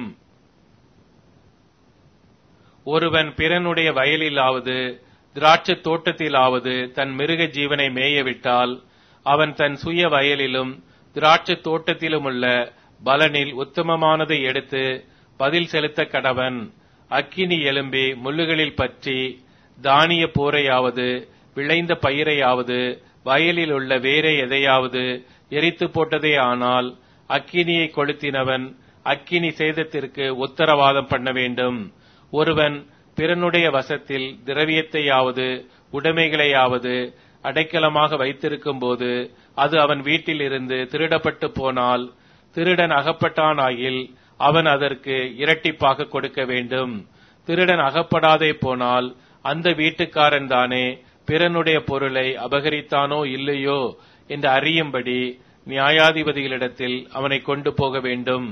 ஒருவன் பிறனுடைய வயலிலாவது திராட்சை தோட்டத்திலாவது தன் மிருக ஜீவனை மேயவிட்டால் அவன் தன் சுய வயலிலும் திராட்சை தோட்டத்திலுமுள்ள பலனில் உத்தமமானதை எடுத்து பதில் செலுத்த கடவன் அக்கினி எலும்பி முள்ளுகளில் பற்றி தானிய போரையாவது விளைந்த பயிரையாவது வயலில் உள்ள வேற எதையாவது எரித்து போட்டதே ஆனால் அக்கினியை கொளுத்தினவன் அக்கினி சேதத்திற்கு உத்தரவாதம் பண்ண வேண்டும் ஒருவன் பிறனுடைய வசத்தில் திரவியத்தையாவது உடைமைகளையாவது அடைக்கலமாக வைத்திருக்கும் போது அது அவன் வீட்டில் இருந்து திருடப்பட்டு போனால் திருடன் அகப்பட்டானாயில் அவன் அதற்கு இரட்டிப்பாக கொடுக்க வேண்டும் திருடன் அகப்படாதே போனால் அந்த வீட்டுக்காரன் தானே பிறனுடைய பொருளை அபகரித்தானோ இல்லையோ என்று அறியும்படி நியாயாதிபதிகளிடத்தில் அவனை கொண்டு போக வேண்டும்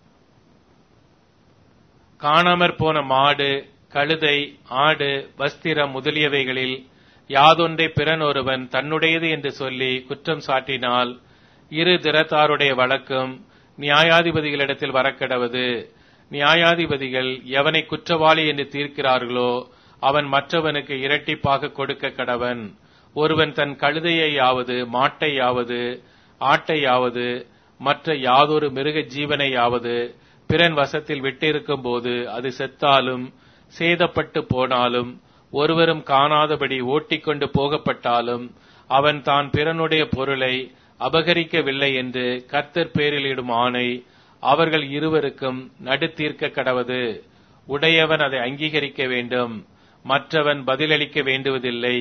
காணாமற் போன மாடு கழுதை ஆடு வஸ்திரம் முதலியவைகளில் யாதொன்றை பிறன் ஒருவன் தன்னுடையது என்று சொல்லி குற்றம் சாட்டினால் இரு திறத்தாருடைய வழக்கும் நியாயாதிபதிகளிடத்தில் வரக்கடவது நியாயாதிபதிகள் எவனை குற்றவாளி என்று தீர்க்கிறார்களோ அவன் மற்றவனுக்கு இரட்டிப்பாக கொடுக்க கடவன் ஒருவன் தன் கழுதையையாவது மாட்டையாவது ஆட்டையாவது மற்ற யாதொரு மிருக ஜீவனையாவது பிறன் வசத்தில் விட்டிருக்கும் போது அது செத்தாலும் சேதப்பட்டு போனாலும் ஒருவரும் காணாதபடி ஓட்டிக்கொண்டு போகப்பட்டாலும் அவன் தான் பிறனுடைய பொருளை அபகரிக்கவில்லை என்று கர்த்தர் பேரிலிடும் ஆணை அவர்கள் இருவருக்கும் நடுத்தீர்க்க கடவது உடையவன் அதை அங்கீகரிக்க வேண்டும் மற்றவன் பதிலளிக்க வேண்டுவதில்லை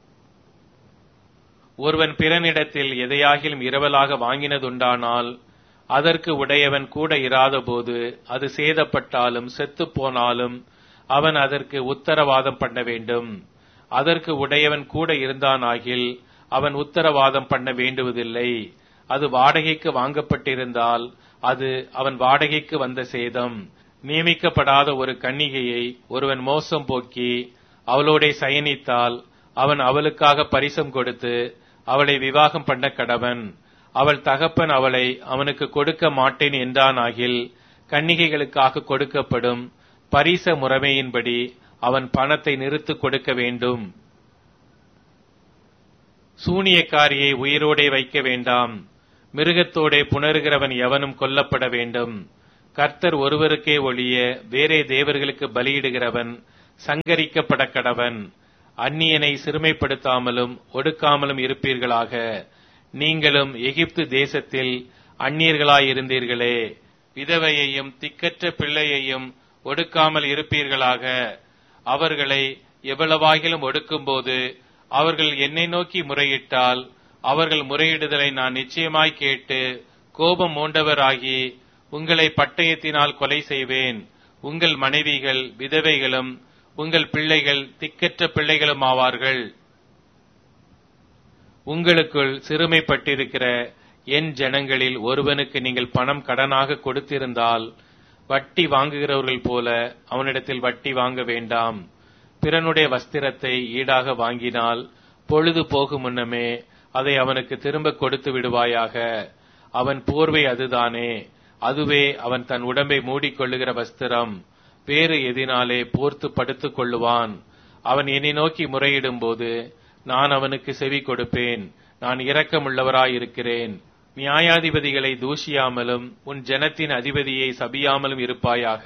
ஒருவன் பிறனிடத்தில் எதையாகிலும் இரவலாக வாங்கினதுண்டானால் அதற்கு உடையவன் கூட இராதபோது அது சேதப்பட்டாலும் செத்துப் போனாலும் அவன் அதற்கு உத்தரவாதம் பண்ண வேண்டும் அதற்கு உடையவன் கூட இருந்தானாகில் அவன் உத்தரவாதம் பண்ண வேண்டுவதில்லை அது வாடகைக்கு வாங்கப்பட்டிருந்தால் அது அவன் வாடகைக்கு வந்த சேதம் நியமிக்கப்படாத ஒரு கன்னிகையை ஒருவன் மோசம் போக்கி அவளோட சயனித்தால் அவன் அவளுக்காக பரிசம் கொடுத்து அவளை விவாகம் பண்ண கடவன் அவள் தகப்பன் அவளை அவனுக்கு கொடுக்க மாட்டேன் என்றானாகில் கன்னிகைகளுக்காக கொடுக்கப்படும் பரிச முறைமையின்படி அவன் பணத்தை நிறுத்து கொடுக்க வேண்டும் சூனியக்காரியை உயிரோடே வைக்க வேண்டாம் மிருகத்தோடே புணருகிறவன் எவனும் கொல்லப்பட வேண்டும் கர்த்தர் ஒருவருக்கே ஒழிய வேறே தேவர்களுக்கு பலியிடுகிறவன் சங்கரிக்கப்பட கடவன் அந்நியனை சிறுமைப்படுத்தாமலும் ஒடுக்காமலும் இருப்பீர்களாக நீங்களும் எகிப்து தேசத்தில் அந்நியர்களாயிருந்தீர்களே விதவையையும் திக்கற்ற பிள்ளையையும் ஒடுக்காமல் இருப்பீர்களாக அவர்களை எவ்வளவாகிலும் ஒடுக்கும்போது அவர்கள் என்னை நோக்கி முறையிட்டால் அவர்கள் முறையிடுதலை நான் நிச்சயமாய் கேட்டு கோபம் மூண்டவராகி உங்களை பட்டயத்தினால் கொலை செய்வேன் உங்கள் மனைவிகள் விதவைகளும் உங்கள் பிள்ளைகள் திக்கற்ற பிள்ளைகளும் ஆவார்கள் உங்களுக்குள் சிறுமைப்பட்டிருக்கிற என் ஜனங்களில் ஒருவனுக்கு நீங்கள் பணம் கடனாக கொடுத்திருந்தால் வட்டி வாங்குகிறவர்கள் போல அவனிடத்தில் வட்டி வாங்க வேண்டாம் பிறனுடைய வஸ்திரத்தை ஈடாக வாங்கினால் பொழுது போகும் முன்னமே அதை அவனுக்கு திரும்ப கொடுத்து விடுவாயாக அவன் போர்வை அதுதானே அதுவே அவன் தன் உடம்பை மூடிக்கொள்ளுகிற வஸ்திரம் வேறு எதினாலே போர்த்து படுத்துக் கொள்ளுவான் அவன் என்னை நோக்கி முறையிடும் போது நான் அவனுக்கு செவி கொடுப்பேன் நான் இரக்கமுள்ளவராயிருக்கிறேன் நியாயாதிபதிகளை தூஷியாமலும் உன் ஜனத்தின் அதிபதியை சபியாமலும் இருப்பாயாக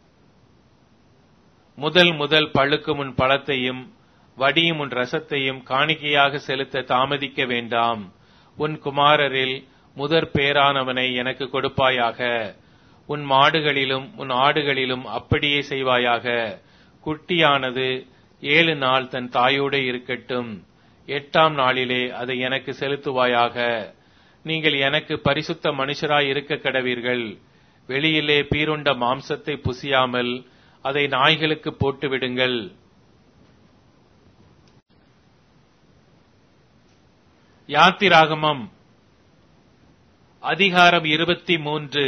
முதல் முதல் பழுக்கும் உன் பழத்தையும் வடியும் உன் ரசத்தையும் காணிக்கையாக செலுத்த தாமதிக்க வேண்டாம் உன் குமாரரில் முதற் பேரானவனை எனக்கு கொடுப்பாயாக உன் மாடுகளிலும் உன் ஆடுகளிலும் அப்படியே செய்வாயாக குட்டியானது ஏழு நாள் தன் தாயோடு இருக்கட்டும் எட்டாம் நாளிலே அதை எனக்கு செலுத்துவாயாக நீங்கள் எனக்கு பரிசுத்த மனுஷராய் இருக்க கடவீர்கள் வெளியிலே பீருண்ட மாம்சத்தை புசியாமல் அதை நாய்களுக்கு போட்டு விடுங்கள் யாத்திராகமம் அதிகாரம் இருபத்தி மூன்று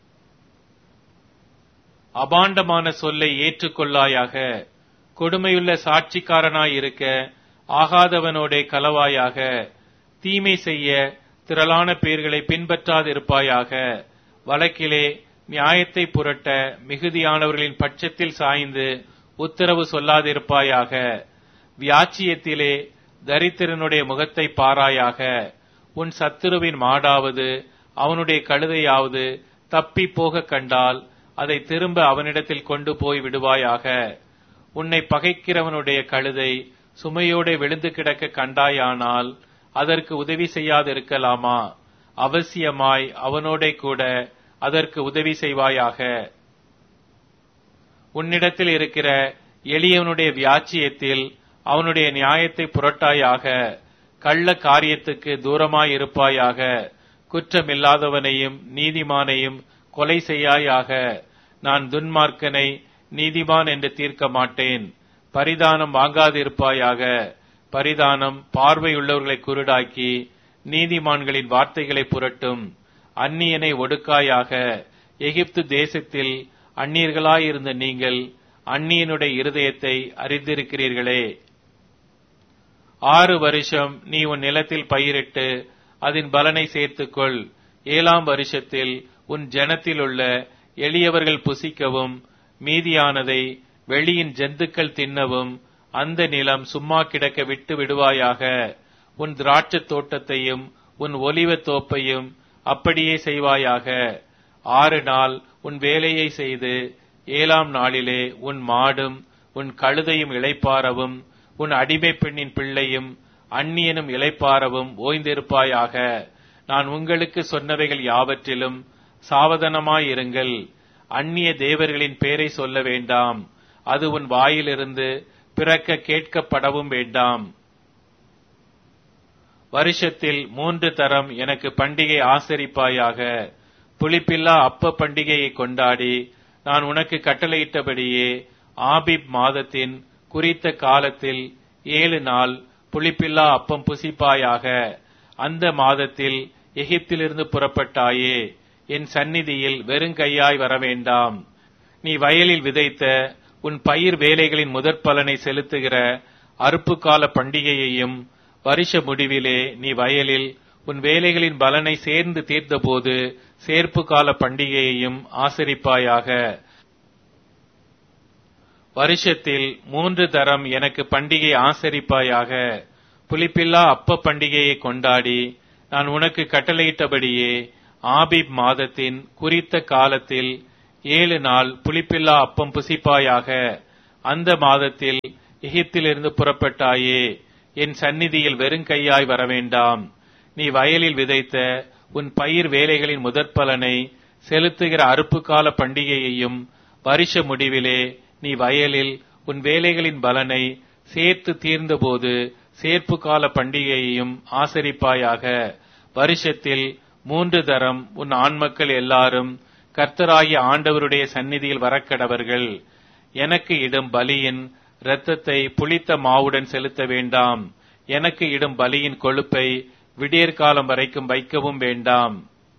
அபாண்டமான சொல்லை ஏற்றுக்கொள்ளாயாக கொடுமையுள்ள சாட்சிக்காரனாயிருக்க ஆகாதவனோடே கலவாயாக தீமை செய்ய திரளான பேர்களை பின்பற்றாதிருப்பாயாக வழக்கிலே நியாயத்தை புரட்ட மிகுதியானவர்களின் பட்சத்தில் சாய்ந்து உத்தரவு சொல்லாதிருப்பாயாக வியாச்சியத்திலே தரித்திரனுடைய முகத்தை பாராயாக உன் சத்துருவின் மாடாவது அவனுடைய கழுதையாவது தப்பி போக கண்டால் அதை திரும்ப அவனிடத்தில் கொண்டு போய் விடுவாயாக உன்னை பகைக்கிறவனுடைய கழுதை சுமையோடு விழுந்து கிடக்க கண்டாயானால் அதற்கு உதவி செய்யாதிருக்கலாமா அவசியமாய் அவனோட கூட அதற்கு உதவி செய்வாயாக உன்னிடத்தில் இருக்கிற எளியவனுடைய வியாச்சியத்தில் அவனுடைய நியாயத்தை புரட்டாயாக கள்ள காரியத்துக்கு தூரமாயிருப்பாயாக குற்றமில்லாதவனையும் நீதிமானையும் கொலை செய்யாயாக நான் துன்மார்க்கனை நீதிமான் என்று தீர்க்க மாட்டேன் பரிதானம் வாங்காதிருப்பாயாக பரிதானம் பார்வையுள்ளவர்களை குருடாக்கி நீதிமான்களின் வார்த்தைகளை புரட்டும் அந்நியனை ஒடுக்காயாக எகிப்து தேசத்தில் அந்நியர்களாயிருந்த நீங்கள் அந்நியனுடைய இருதயத்தை அறிந்திருக்கிறீர்களே ஆறு வருஷம் நீ உன் நிலத்தில் பயிரிட்டு அதன் பலனை சேர்த்துக்கொள் ஏழாம் வருஷத்தில் உன் ஜனத்தில் உள்ள எளியவர்கள் புசிக்கவும் மீதியானதை வெளியின் ஜந்துக்கள் தின்னவும் அந்த நிலம் சும்மா கிடக்க விட்டு விடுவாயாக உன் திராட்சத் தோட்டத்தையும் உன் ஒலிவத் தோப்பையும் அப்படியே செய்வாயாக ஆறு நாள் உன் வேலையை செய்து ஏழாம் நாளிலே உன் மாடும் உன் கழுதையும் இளைப்பாரவும் உன் அடிமை பெண்ணின் பிள்ளையும் அந்நியனும் இளைப்பாரவும் ஓய்ந்திருப்பாயாக நான் உங்களுக்கு சொன்னவைகள் யாவற்றிலும் சாவதானமாயிருங்கள் அந்நிய தேவர்களின் பேரை சொல்ல வேண்டாம் அது உன் வாயிலிருந்து பிறக்க கேட்கப்படவும் வேண்டாம் வருஷத்தில் மூன்று தரம் எனக்கு பண்டிகை ஆசரிப்பாயாக புளிப்பில்லா அப்ப பண்டிகையை கொண்டாடி நான் உனக்கு கட்டளையிட்டபடியே ஆபிப் மாதத்தின் குறித்த காலத்தில் ஏழு நாள் புளிப்பில்லா அப்பம் புசிப்பாயாக அந்த மாதத்தில் எகிப்திலிருந்து புறப்பட்டாயே என் சந்நிதியில் வெறுங்கையாய் வர வேண்டாம் நீ வயலில் விதைத்த உன் பயிர் வேலைகளின் முதற் பலனை செலுத்துகிற அறுப்பு கால பண்டிகையையும் வருஷ முடிவிலே நீ வயலில் உன் வேலைகளின் பலனை சேர்ந்து தீர்த்தபோது சேர்ப்பு கால பண்டிகையையும் ஆசரிப்பாயாக வருஷத்தில் மூன்று தரம் எனக்கு பண்டிகை ஆசரிப்பாயாக புலிப்பில்லா அப்ப பண்டிகையை கொண்டாடி நான் உனக்கு கட்டளையிட்டபடியே ஆபிப் மாதத்தின் குறித்த காலத்தில் ஏழு நாள் புளிப்பில்லா அப்பம் புசிப்பாயாக அந்த மாதத்தில் எகிப்திலிருந்து புறப்பட்டாயே என் சந்நிதியில் வெறுங்கையாய் வரவேண்டாம் நீ வயலில் விதைத்த உன் பயிர் வேலைகளின் முதற்பலனை செலுத்துகிற அறுப்பு கால பண்டிகையையும் வருஷ முடிவிலே நீ வயலில் உன் வேலைகளின் பலனை சேர்த்து தீர்ந்தபோது சேர்ப்பு கால பண்டிகையையும் ஆசரிப்பாயாக வருஷத்தில் மூன்று தரம் உன் ஆண்மக்கள் எல்லாரும் கர்த்தராகிய ஆண்டவருடைய சந்நிதியில் வரக்கடவர்கள் எனக்கு இடும் பலியின் இரத்தத்தை புளித்த மாவுடன் செலுத்த வேண்டாம் எனக்கு இடும் பலியின் கொழுப்பை விடியற்காலம் வரைக்கும் வைக்கவும் வேண்டாம்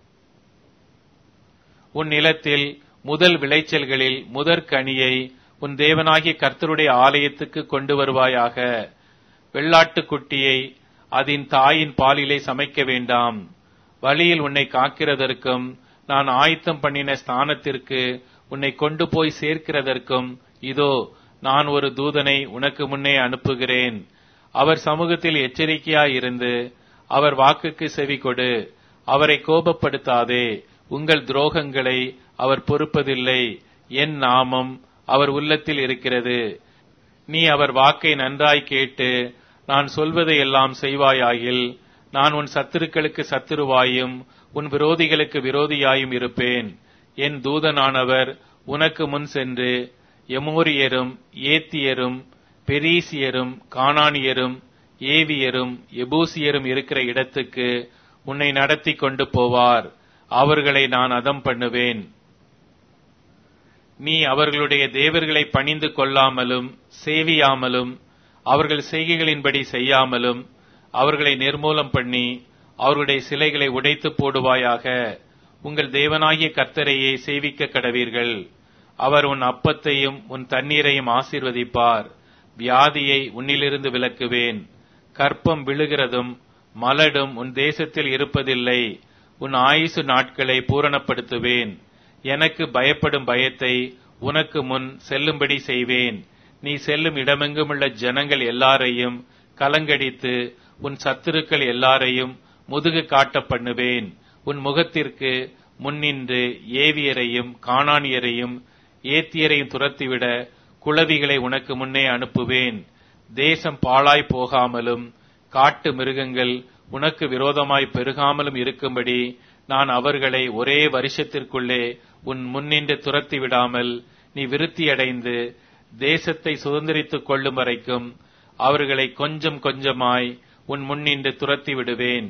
உன் நிலத்தில் முதல் விளைச்சல்களில் முதற் கனியை உன் தேவனாகிய கர்த்தருடைய ஆலயத்துக்கு கொண்டு வருவாயாக வெள்ளாட்டுக் குட்டியை அதன் தாயின் பாலிலே சமைக்க வேண்டாம் வழியில் உன்னை காக்கிறதற்கும் நான் ஆயத்தம் பண்ணின ஸ்தானத்திற்கு உன்னை கொண்டு போய் சேர்க்கிறதற்கும் இதோ நான் ஒரு தூதனை உனக்கு முன்னே அனுப்புகிறேன் அவர் சமூகத்தில் எச்சரிக்கையாயிருந்து அவர் வாக்குக்கு செவி கொடு அவரை கோபப்படுத்தாதே உங்கள் துரோகங்களை அவர் பொறுப்பதில்லை என் நாமம் அவர் உள்ளத்தில் இருக்கிறது நீ அவர் வாக்கை நன்றாய் கேட்டு நான் சொல்வதை எல்லாம் செய்வாயாகில் நான் உன் சத்துருக்களுக்கு சத்துருவாயும் உன் விரோதிகளுக்கு விரோதியாயும் இருப்பேன் என் தூதனானவர் உனக்கு முன் சென்று எமோரியரும் ஏத்தியரும் பெரீசியரும் கானானியரும் ஏவியரும் எபூசியரும் இருக்கிற இடத்துக்கு உன்னை நடத்தி கொண்டு போவார் அவர்களை நான் அதம் பண்ணுவேன் நீ அவர்களுடைய தேவர்களை பணிந்து கொள்ளாமலும் சேவியாமலும் அவர்கள் செய்கைகளின்படி செய்யாமலும் அவர்களை நிர்மூலம் பண்ணி அவர்களுடைய சிலைகளை உடைத்து போடுவாயாக உங்கள் தேவனாகிய கர்த்தரையே சேவிக்க கடவீர்கள் அவர் உன் அப்பத்தையும் உன் தண்ணீரையும் ஆசீர்வதிப்பார் வியாதியை உன்னிலிருந்து விலக்குவேன் கற்பம் விழுகிறதும் மலடும் உன் தேசத்தில் இருப்பதில்லை உன் ஆயுசு நாட்களை பூரணப்படுத்துவேன் எனக்கு பயப்படும் பயத்தை உனக்கு முன் செல்லும்படி செய்வேன் நீ செல்லும் இடமெங்குமுள்ள ஜனங்கள் எல்லாரையும் கலங்கடித்து உன் சத்துருக்கள் எல்லாரையும் முதுகு காட்ட பண்ணுவேன் உன் முகத்திற்கு முன்னின்று ஏவியரையும் காணானியரையும் ஏத்தியரையும் துரத்திவிட குளவிகளை உனக்கு முன்னே அனுப்புவேன் தேசம் பாழாய் போகாமலும் காட்டு மிருகங்கள் உனக்கு விரோதமாய் பெருகாமலும் இருக்கும்படி நான் அவர்களை ஒரே வருஷத்திற்குள்ளே உன் முன்னின்று துரத்தி விடாமல் நீ விருத்தியடைந்து தேசத்தை சுதந்திரித்துக் கொள்ளும் வரைக்கும் அவர்களை கொஞ்சம் கொஞ்சமாய் உன் முன்னின்று துரத்தி விடுவேன்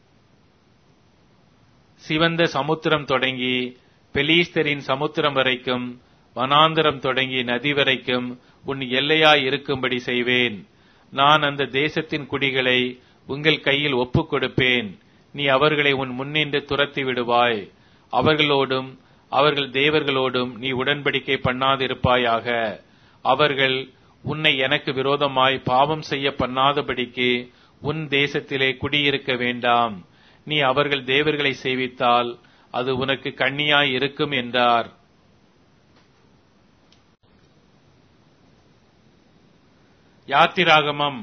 சிவந்த சமுத்திரம் தொடங்கி பெலீஸ்தரின் சமுத்திரம் வரைக்கும் வனாந்தரம் தொடங்கி நதி வரைக்கும் உன் எல்லையாய் இருக்கும்படி செய்வேன் நான் அந்த தேசத்தின் குடிகளை உங்கள் கையில் ஒப்புக் கொடுப்பேன் நீ அவர்களை உன் முன்னின்று துரத்தி விடுவாய் அவர்களோடும் அவர்கள் தேவர்களோடும் நீ உடன்படிக்கை பண்ணாதிருப்பாயாக அவர்கள் உன்னை எனக்கு விரோதமாய் பாவம் செய்ய பண்ணாதபடிக்கு உன் தேசத்திலே குடியிருக்க வேண்டாம் நீ அவர்கள் தேவர்களை சேவித்தால் அது உனக்கு கண்ணியாய் இருக்கும் என்றார் யாத்திராகமம்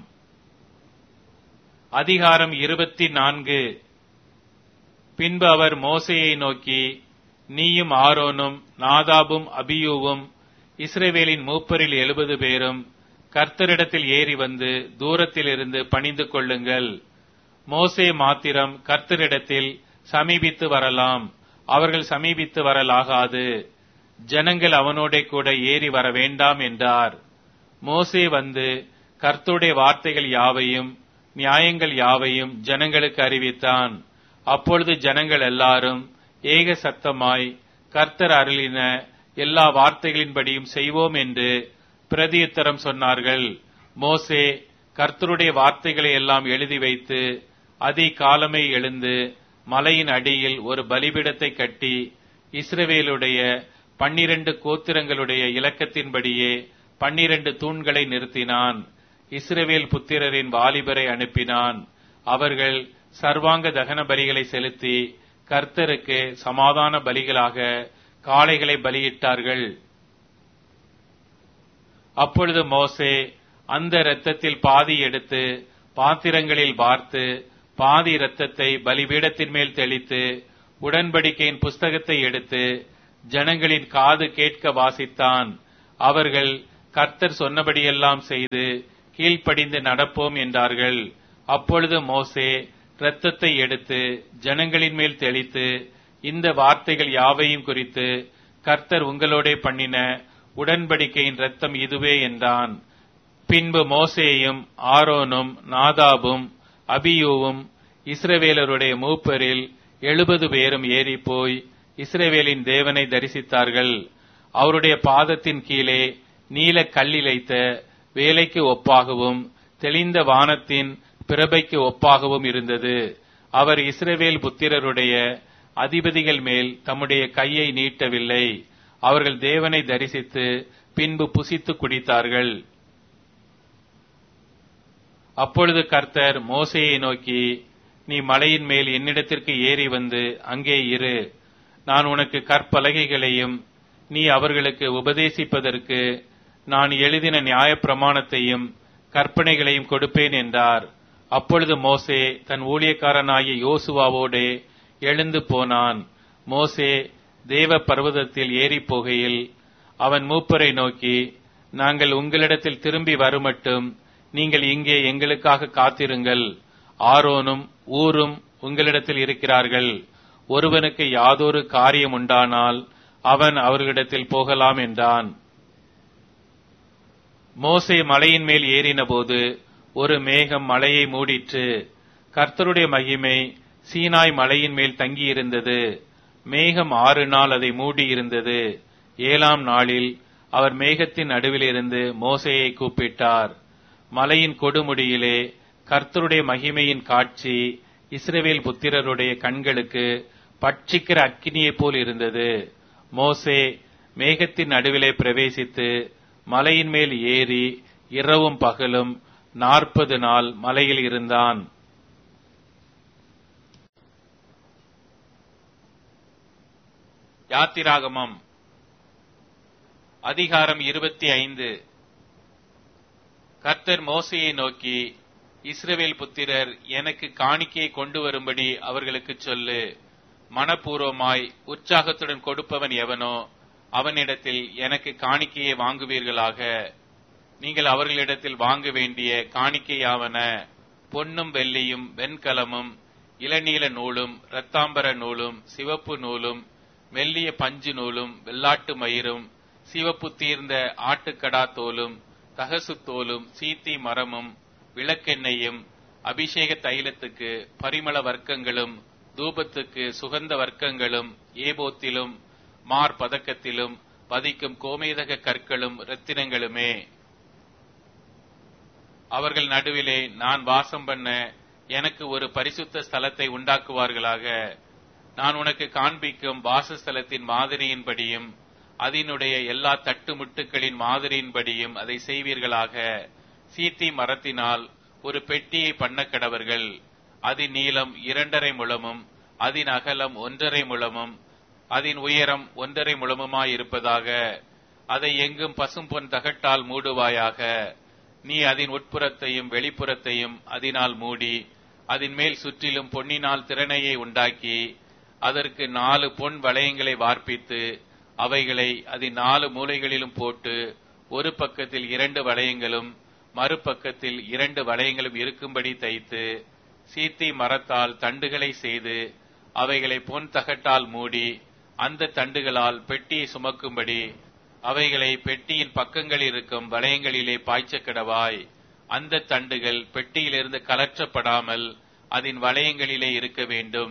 அதிகாரம் இருபத்தி நான்கு பின்பு அவர் மோசையை நோக்கி நீயும் ஆரோனும் நாதாபும் அபியூவும் இஸ்ரவேலின் மூப்பரில் எழுபது பேரும் கர்த்தரிடத்தில் ஏறி வந்து தூரத்திலிருந்து பணிந்து கொள்ளுங்கள் மோசே மாத்திரம் கர்த்தரிடத்தில் சமீபித்து வரலாம் அவர்கள் சமீபித்து வரலாகாது ஜனங்கள் அவனோட கூட ஏறி வர வேண்டாம் என்றார் மோசே வந்து கர்த்தருடைய வார்த்தைகள் யாவையும் நியாயங்கள் யாவையும் ஜனங்களுக்கு அறிவித்தான் அப்பொழுது ஜனங்கள் எல்லாரும் ஏக சத்தமாய் கர்த்தர் அருளின எல்லா வார்த்தைகளின்படியும் செய்வோம் என்று பிரதியுத்தரம் சொன்னார்கள் மோசே கர்த்தருடைய வார்த்தைகளை எல்லாம் எழுதி வைத்து அதி காலமே எழுந்து மலையின் அடியில் ஒரு பலிபீடத்தை கட்டி இஸ்ரவேலுடைய பன்னிரண்டு கோத்திரங்களுடைய இலக்கத்தின்படியே பன்னிரண்டு தூண்களை நிறுத்தினான் இஸ்ரவேல் புத்திரரின் வாலிபரை அனுப்பினான் அவர்கள் சர்வாங்க தகன பலிகளை செலுத்தி கர்த்தருக்கு சமாதான பலிகளாக காளைகளை பலியிட்டார்கள் அப்பொழுது மோசே அந்த இரத்தத்தில் பாதி எடுத்து பாத்திரங்களில் வார்த்து பாதி இரத்தத்தை பலிபீடத்தின் மேல் தெளித்து உடன்படிக்கையின் புஸ்தகத்தை எடுத்து ஜனங்களின் காது கேட்க வாசித்தான் அவர்கள் கர்த்தர் சொன்னபடியெல்லாம் செய்து கீழ்ப்படிந்து நடப்போம் என்றார்கள் அப்பொழுது மோசே இரத்தத்தை எடுத்து ஜனங்களின் மேல் தெளித்து இந்த வார்த்தைகள் யாவையும் குறித்து கர்த்தர் உங்களோடே பண்ணின உடன்படிக்கையின் இரத்தம் இதுவே என்றான் பின்பு மோசேயும் ஆரோனும் நாதாபும் அபியூவும் இஸ்ரவேலருடைய மூப்பரில் எழுபது பேரும் ஏறி போய் இஸ்ரவேலின் தேவனை தரிசித்தார்கள் அவருடைய பாதத்தின் கீழே நீல கல்லிழைத்த வேலைக்கு ஒப்பாகவும் தெளிந்த வானத்தின் பிரபைக்கு ஒப்பாகவும் இருந்தது அவர் இஸ்ரவேல் புத்திரருடைய அதிபதிகள் மேல் தம்முடைய கையை நீட்டவில்லை அவர்கள் தேவனை தரிசித்து பின்பு புசித்து குடித்தார்கள் அப்பொழுது கர்த்தர் மோசையை நோக்கி நீ மலையின் மேல் என்னிடத்திற்கு ஏறி வந்து அங்கே இரு நான் உனக்கு கற்பலகைகளையும் நீ அவர்களுக்கு உபதேசிப்பதற்கு நான் எழுதின நியாயப்பிரமாணத்தையும் கற்பனைகளையும் கொடுப்பேன் என்றார் அப்பொழுது மோசே தன் ஊழியக்காரனாகிய யோசுவாவோடே எழுந்து போனான் மோசே தேவ பர்வதத்தில் ஏறி போகையில் அவன் மூப்பரை நோக்கி நாங்கள் உங்களிடத்தில் திரும்பி வருமட்டும் நீங்கள் இங்கே எங்களுக்காக காத்திருங்கள் ஆரோனும் ஊரும் உங்களிடத்தில் இருக்கிறார்கள் ஒருவனுக்கு யாதொரு காரியம் உண்டானால் அவன் அவர்களிடத்தில் போகலாம் என்றான் மோசே மலையின் மேல் ஏறினபோது ஒரு மேகம் மலையை மூடிற்று கர்த்தருடைய மகிமை சீனாய் மலையின் மேல் தங்கியிருந்தது மேகம் ஆறு நாள் அதை மூடியிருந்தது ஏழாம் நாளில் அவர் மேகத்தின் நடுவிலிருந்து மோசையை கூப்பிட்டார் மலையின் கொடுமுடியிலே கர்த்தருடைய மகிமையின் காட்சி இஸ்ரவேல் புத்திரருடைய கண்களுக்கு பட்சிக்கிற அக்கினியைப் போல் இருந்தது மோசே மேகத்தின் நடுவிலே பிரவேசித்து மலையின் மேல் ஏறி இரவும் பகலும் நாற்பது நாள் மலையில் இருந்தான் யாத்திராகமம் அதிகாரம் இருபத்தி ஐந்து கர்த்தர் மோசையை நோக்கி இஸ்ரவேல் புத்திரர் எனக்கு காணிக்கையை கொண்டு வரும்படி அவர்களுக்கு சொல்லு மனப்பூர்வமாய் உற்சாகத்துடன் கொடுப்பவன் எவனோ அவனிடத்தில் எனக்கு காணிக்கையை வாங்குவீர்களாக நீங்கள் அவர்களிடத்தில் வாங்க வேண்டிய காணிக்கையாவன பொன்னும் வெள்ளியும் வெண்கலமும் இளநீல நூலும் இரத்தாம்பர நூலும் சிவப்பு நூலும் மெல்லிய பஞ்சு நூலும் வெள்ளாட்டு மயிரும் சிவப்பு தீர்ந்த ஆட்டுக்கடா தோலும் தகசு தோலும் சீத்தி மரமும் விளக்கெண்ணெயும் அபிஷேக தைலத்துக்கு பரிமள வர்க்கங்களும் தூபத்துக்கு சுகந்த வர்க்கங்களும் ஏபோத்திலும் மார் பதக்கத்திலும் பதிக்கும் கோமேதக கற்களும் ரத்தினங்களுமே அவர்கள் நடுவிலே நான் வாசம் பண்ண எனக்கு ஒரு பரிசுத்த ஸ்தலத்தை உண்டாக்குவார்களாக நான் உனக்கு காண்பிக்கும் வாசஸ்தலத்தின் மாதிரியின்படியும் அதனுடைய எல்லா தட்டுமுட்டுகளின் மாதிரியின்படியும் அதை செய்வீர்களாக சீத்தி மரத்தினால் ஒரு பெட்டியை பண்ண கடவர்கள் அதன் நீளம் இரண்டரை முழமும் அதன் அகலம் ஒன்றரை முழமும் அதன் உயரம் ஒன்றரை முழமுமாயிருப்பதாக அதை எங்கும் பசும் பொன் தகட்டால் மூடுவாயாக நீ அதன் உட்புறத்தையும் வெளிப்புறத்தையும் அதனால் மூடி அதன் மேல் சுற்றிலும் பொன்னினால் திறனையை உண்டாக்கி அதற்கு நாலு பொன் வளையங்களை வார்ப்பித்து அவைகளை அதன் நாலு மூலைகளிலும் போட்டு ஒரு பக்கத்தில் இரண்டு வளையங்களும் மறுபக்கத்தில் இரண்டு வளையங்களும் இருக்கும்படி தைத்து சீத்தி மரத்தால் தண்டுகளை செய்து அவைகளை பொன் தகட்டால் மூடி அந்த தண்டுகளால் பெட்டியை சுமக்கும்படி அவைகளை பெட்டியின் பக்கங்களில் இருக்கும் வளையங்களிலே பாய்ச்ச கிடவாய் அந்த தண்டுகள் பெட்டியிலிருந்து கலற்றப்படாமல் அதன் வளையங்களிலே இருக்க வேண்டும்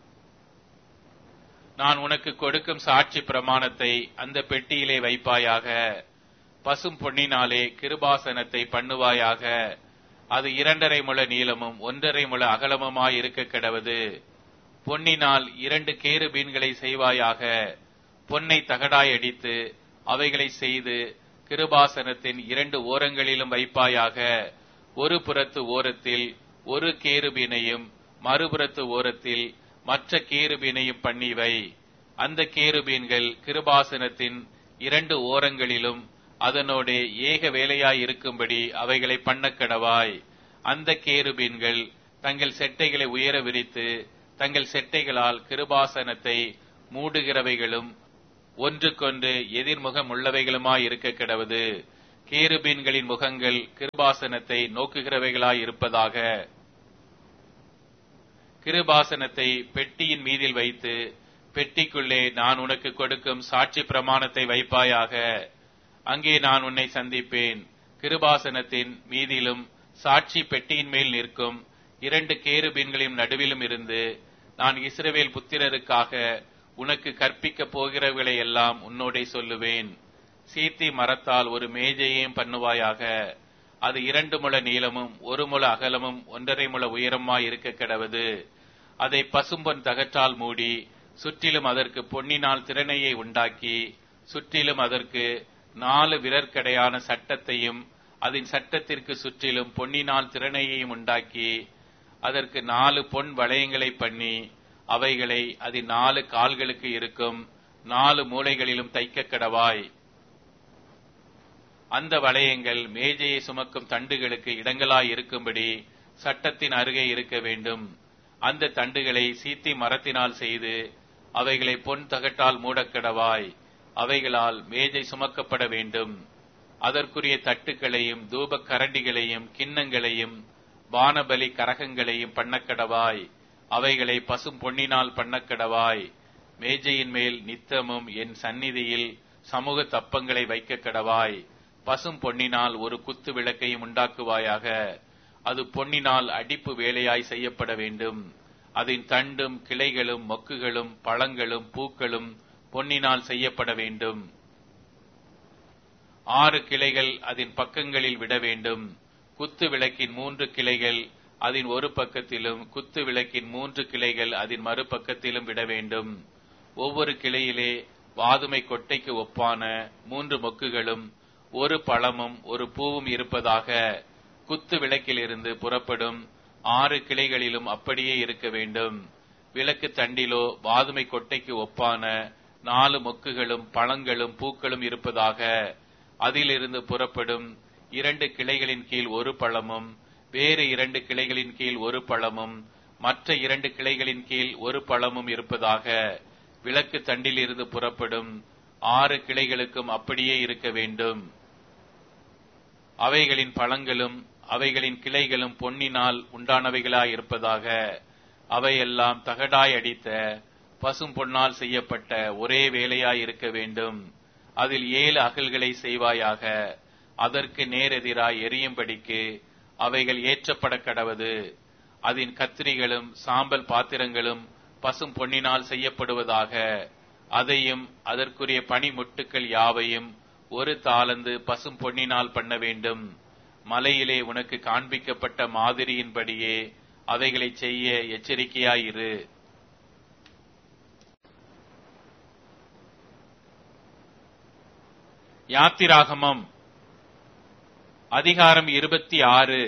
நான் உனக்கு கொடுக்கும் சாட்சி பிரமாணத்தை அந்த பெட்டியிலே வைப்பாயாக பசும் பொன்னினாலே கிருபாசனத்தை பண்ணுவாயாக அது இரண்டரை முழ நீளமும் ஒன்றரை முழ அகலமுமாய் இருக்க கிடவது பொன்னினால் இரண்டு கேருபீன்களை செய்வாயாக பொன்னை தகடாய் அடித்து அவைகளை செய்து கிருபாசனத்தின் இரண்டு ஓரங்களிலும் வைப்பாயாக ஒரு புறத்து ஓரத்தில் ஒரு கேருபீனையும் மறுபுறத்து ஓரத்தில் மற்ற கேருபீனையும் பண்ணிவை அந்த கேருபீன்கள் கிருபாசனத்தின் இரண்டு ஓரங்களிலும் அதனோடு ஏக வேலையாய் இருக்கும்படி அவைகளை பண்ணக்கடவாய் அந்த கேருபீன்கள் தங்கள் செட்டைகளை உயர விரித்து தங்கள் செட்டைகளால் கிருபாசனத்தை மூடுகிறவைகளும் ஒன்றுக்கொன்று எதிர்முகம் உள்ளவைகளுமாய் இருக்க கிடவது கேருபீன்களின் முகங்கள் கிருபாசனத்தை நோக்குகிறவைகளாய் இருப்பதாக கிருபாசனத்தை பெட்டியின் மீதில் வைத்து பெட்டிக்குள்ளே நான் உனக்கு கொடுக்கும் சாட்சி பிரமாணத்தை வைப்பாயாக அங்கே நான் உன்னை சந்திப்பேன் கிருபாசனத்தின் மீதிலும் சாட்சி பெட்டியின் மேல் நிற்கும் இரண்டு கேருபீன்களின் நடுவிலும் இருந்து நான் இஸ்ரவேல் புத்திரருக்காக உனக்கு கற்பிக்கப் போகிறவர்களை எல்லாம் உன்னோடே சொல்லுவேன் சீத்தி மரத்தால் ஒரு மேஜையையும் பண்ணுவாயாக அது இரண்டு முழ நீளமும் ஒரு முழ அகலமும் ஒன்றரை முழ உயரமாய் இருக்க கிடவது அதை பசும்பொன் தகற்றால் மூடி சுற்றிலும் அதற்கு பொன்னினால் திறனையை உண்டாக்கி சுற்றிலும் அதற்கு நாலு விரற்கடையான சட்டத்தையும் அதன் சட்டத்திற்கு சுற்றிலும் பொன்னினால் திறனையையும் உண்டாக்கி அதற்கு நாலு பொன் வளையங்களை பண்ணி அவைகளை அதன் நாலு கால்களுக்கு இருக்கும் நாலு மூலைகளிலும் தைக்க கடவாய் அந்த வளையங்கள் மேஜையை சுமக்கும் தண்டுகளுக்கு இடங்களாய் இருக்கும்படி சட்டத்தின் அருகே இருக்க வேண்டும் அந்த தண்டுகளை சீத்தி மரத்தினால் செய்து அவைகளை பொன் தகட்டால் மூடக்கடவாய் அவைகளால் மேஜை சுமக்கப்பட வேண்டும் அதற்குரிய தட்டுக்களையும் தூப கரண்டிகளையும் கிண்ணங்களையும் வானபலி கரகங்களையும் பண்ணக்கடவாய் அவைகளை பசும் பொன்னினால் பண்ணக்கடவாய் மேஜையின் மேல் நித்தமும் என் சந்நிதியில் சமூக தப்பங்களை வைக்க கடவாய் பசும் பொன்னினால் ஒரு குத்து விளக்கையும் உண்டாக்குவாயாக அது பொன்னினால் அடிப்பு வேலையாய் செய்யப்பட வேண்டும் அதன் தண்டும் கிளைகளும் மொக்குகளும் பழங்களும் பூக்களும் பொன்னினால் செய்யப்பட வேண்டும் ஆறு கிளைகள் அதன் பக்கங்களில் விட வேண்டும் குத்து விளக்கின் மூன்று கிளைகள் அதன் ஒரு பக்கத்திலும் குத்து விளக்கின் மூன்று கிளைகள் அதன் மறுபக்கத்திலும் விட வேண்டும் ஒவ்வொரு கிளையிலே வாதுமை கொட்டைக்கு ஒப்பான மூன்று மொக்குகளும் ஒரு பழமும் ஒரு பூவும் இருப்பதாக குத்து விளக்கிலிருந்து புறப்படும் ஆறு கிளைகளிலும் அப்படியே இருக்க வேண்டும் விளக்கு தண்டிலோ வாதுமை கொட்டைக்கு ஒப்பான நாலு மொக்குகளும் பழங்களும் பூக்களும் இருப்பதாக அதிலிருந்து புறப்படும் இரண்டு கிளைகளின் கீழ் ஒரு பழமும் வேறு இரண்டு கிளைகளின் கீழ் ஒரு பழமும் மற்ற இரண்டு கிளைகளின் கீழ் ஒரு பழமும் இருப்பதாக விளக்கு தண்டிலிருந்து புறப்படும் ஆறு கிளைகளுக்கும் அப்படியே இருக்க வேண்டும் அவைகளின் பழங்களும் அவைகளின் கிளைகளும் பொன்னினால் உண்டானவைகளாய் இருப்பதாக அவையெல்லாம் தகடாய் அடித்த பசும் பொன்னால் செய்யப்பட்ட ஒரே வேலையாய் இருக்க வேண்டும் அதில் ஏழு அகல்களை செய்வாயாக அதற்கு நேரெதிராய் எரியும்படிக்கு அவைகள் ஏற்றப்பட கடவது அதன் கத்திரிகளும் சாம்பல் பாத்திரங்களும் பசும் பொன்னினால் செய்யப்படுவதாக அதையும் அதற்குரிய பனிமுட்டுக்கள் யாவையும் ஒரு தாளந்து பசும் பொன்னினால் பண்ண வேண்டும் மலையிலே உனக்கு காண்பிக்கப்பட்ட மாதிரியின்படியே அவைகளை செய்ய எச்சரிக்கையாயிரு யாத்திராகமம் அதிகாரம் இருபத்தி ஆறு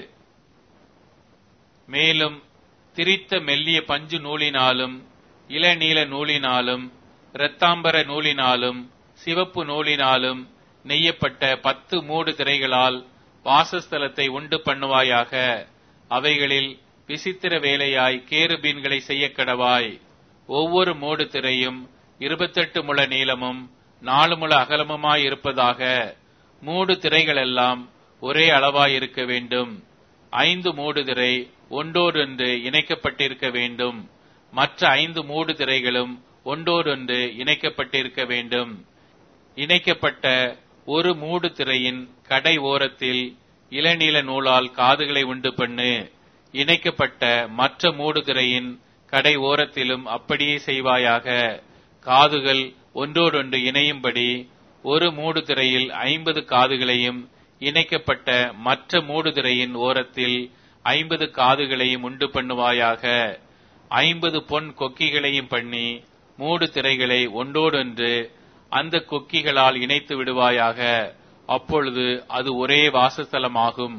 மேலும் திரித்த மெல்லிய பஞ்சு நூலினாலும் இளநீல நூலினாலும் இரத்தாம்பர நூலினாலும் சிவப்பு நூலினாலும் நெய்யப்பட்ட பத்து மூடு திரைகளால் வாசஸ்தலத்தை உண்டு பண்ணுவாயாக அவைகளில் விசித்திர வேலையாய் கேருபீன்களை செய்ய கடவாய் ஒவ்வொரு மூடு திரையும் இருபத்தெட்டு முழ நீளமும் நாலு முழ அகலமுமாய் இருப்பதாக மூடு திரைகளெல்லாம் ஒரே அளவாய் இருக்க வேண்டும் ஐந்து மூடு திரை ஒன்றோடொன்று இணைக்கப்பட்டிருக்க வேண்டும் மற்ற ஐந்து மூடு திரைகளும் ஒன்றோடொன்று இணைக்கப்பட்டிருக்க வேண்டும் இணைக்கப்பட்ட ஒரு மூடு திரையின் கடை ஓரத்தில் இளநீல நூலால் காதுகளை உண்டு பண்ணு இணைக்கப்பட்ட மற்ற மூடு திரையின் கடை ஓரத்திலும் அப்படியே செய்வாயாக காதுகள் ஒன்றோடொன்று இணையும்படி ஒரு மூடு திரையில் ஐம்பது காதுகளையும் இணைக்கப்பட்ட மற்ற மூடு திரையின் ஓரத்தில் ஐம்பது காதுகளையும் உண்டு பண்ணுவாயாக ஐம்பது பொன் கொக்கிகளையும் பண்ணி மூடு திரைகளை ஒன்றோடொன்று அந்த கொக்கிகளால் இணைத்து விடுவாயாக அப்பொழுது அது ஒரே வாசஸ்தலமாகும்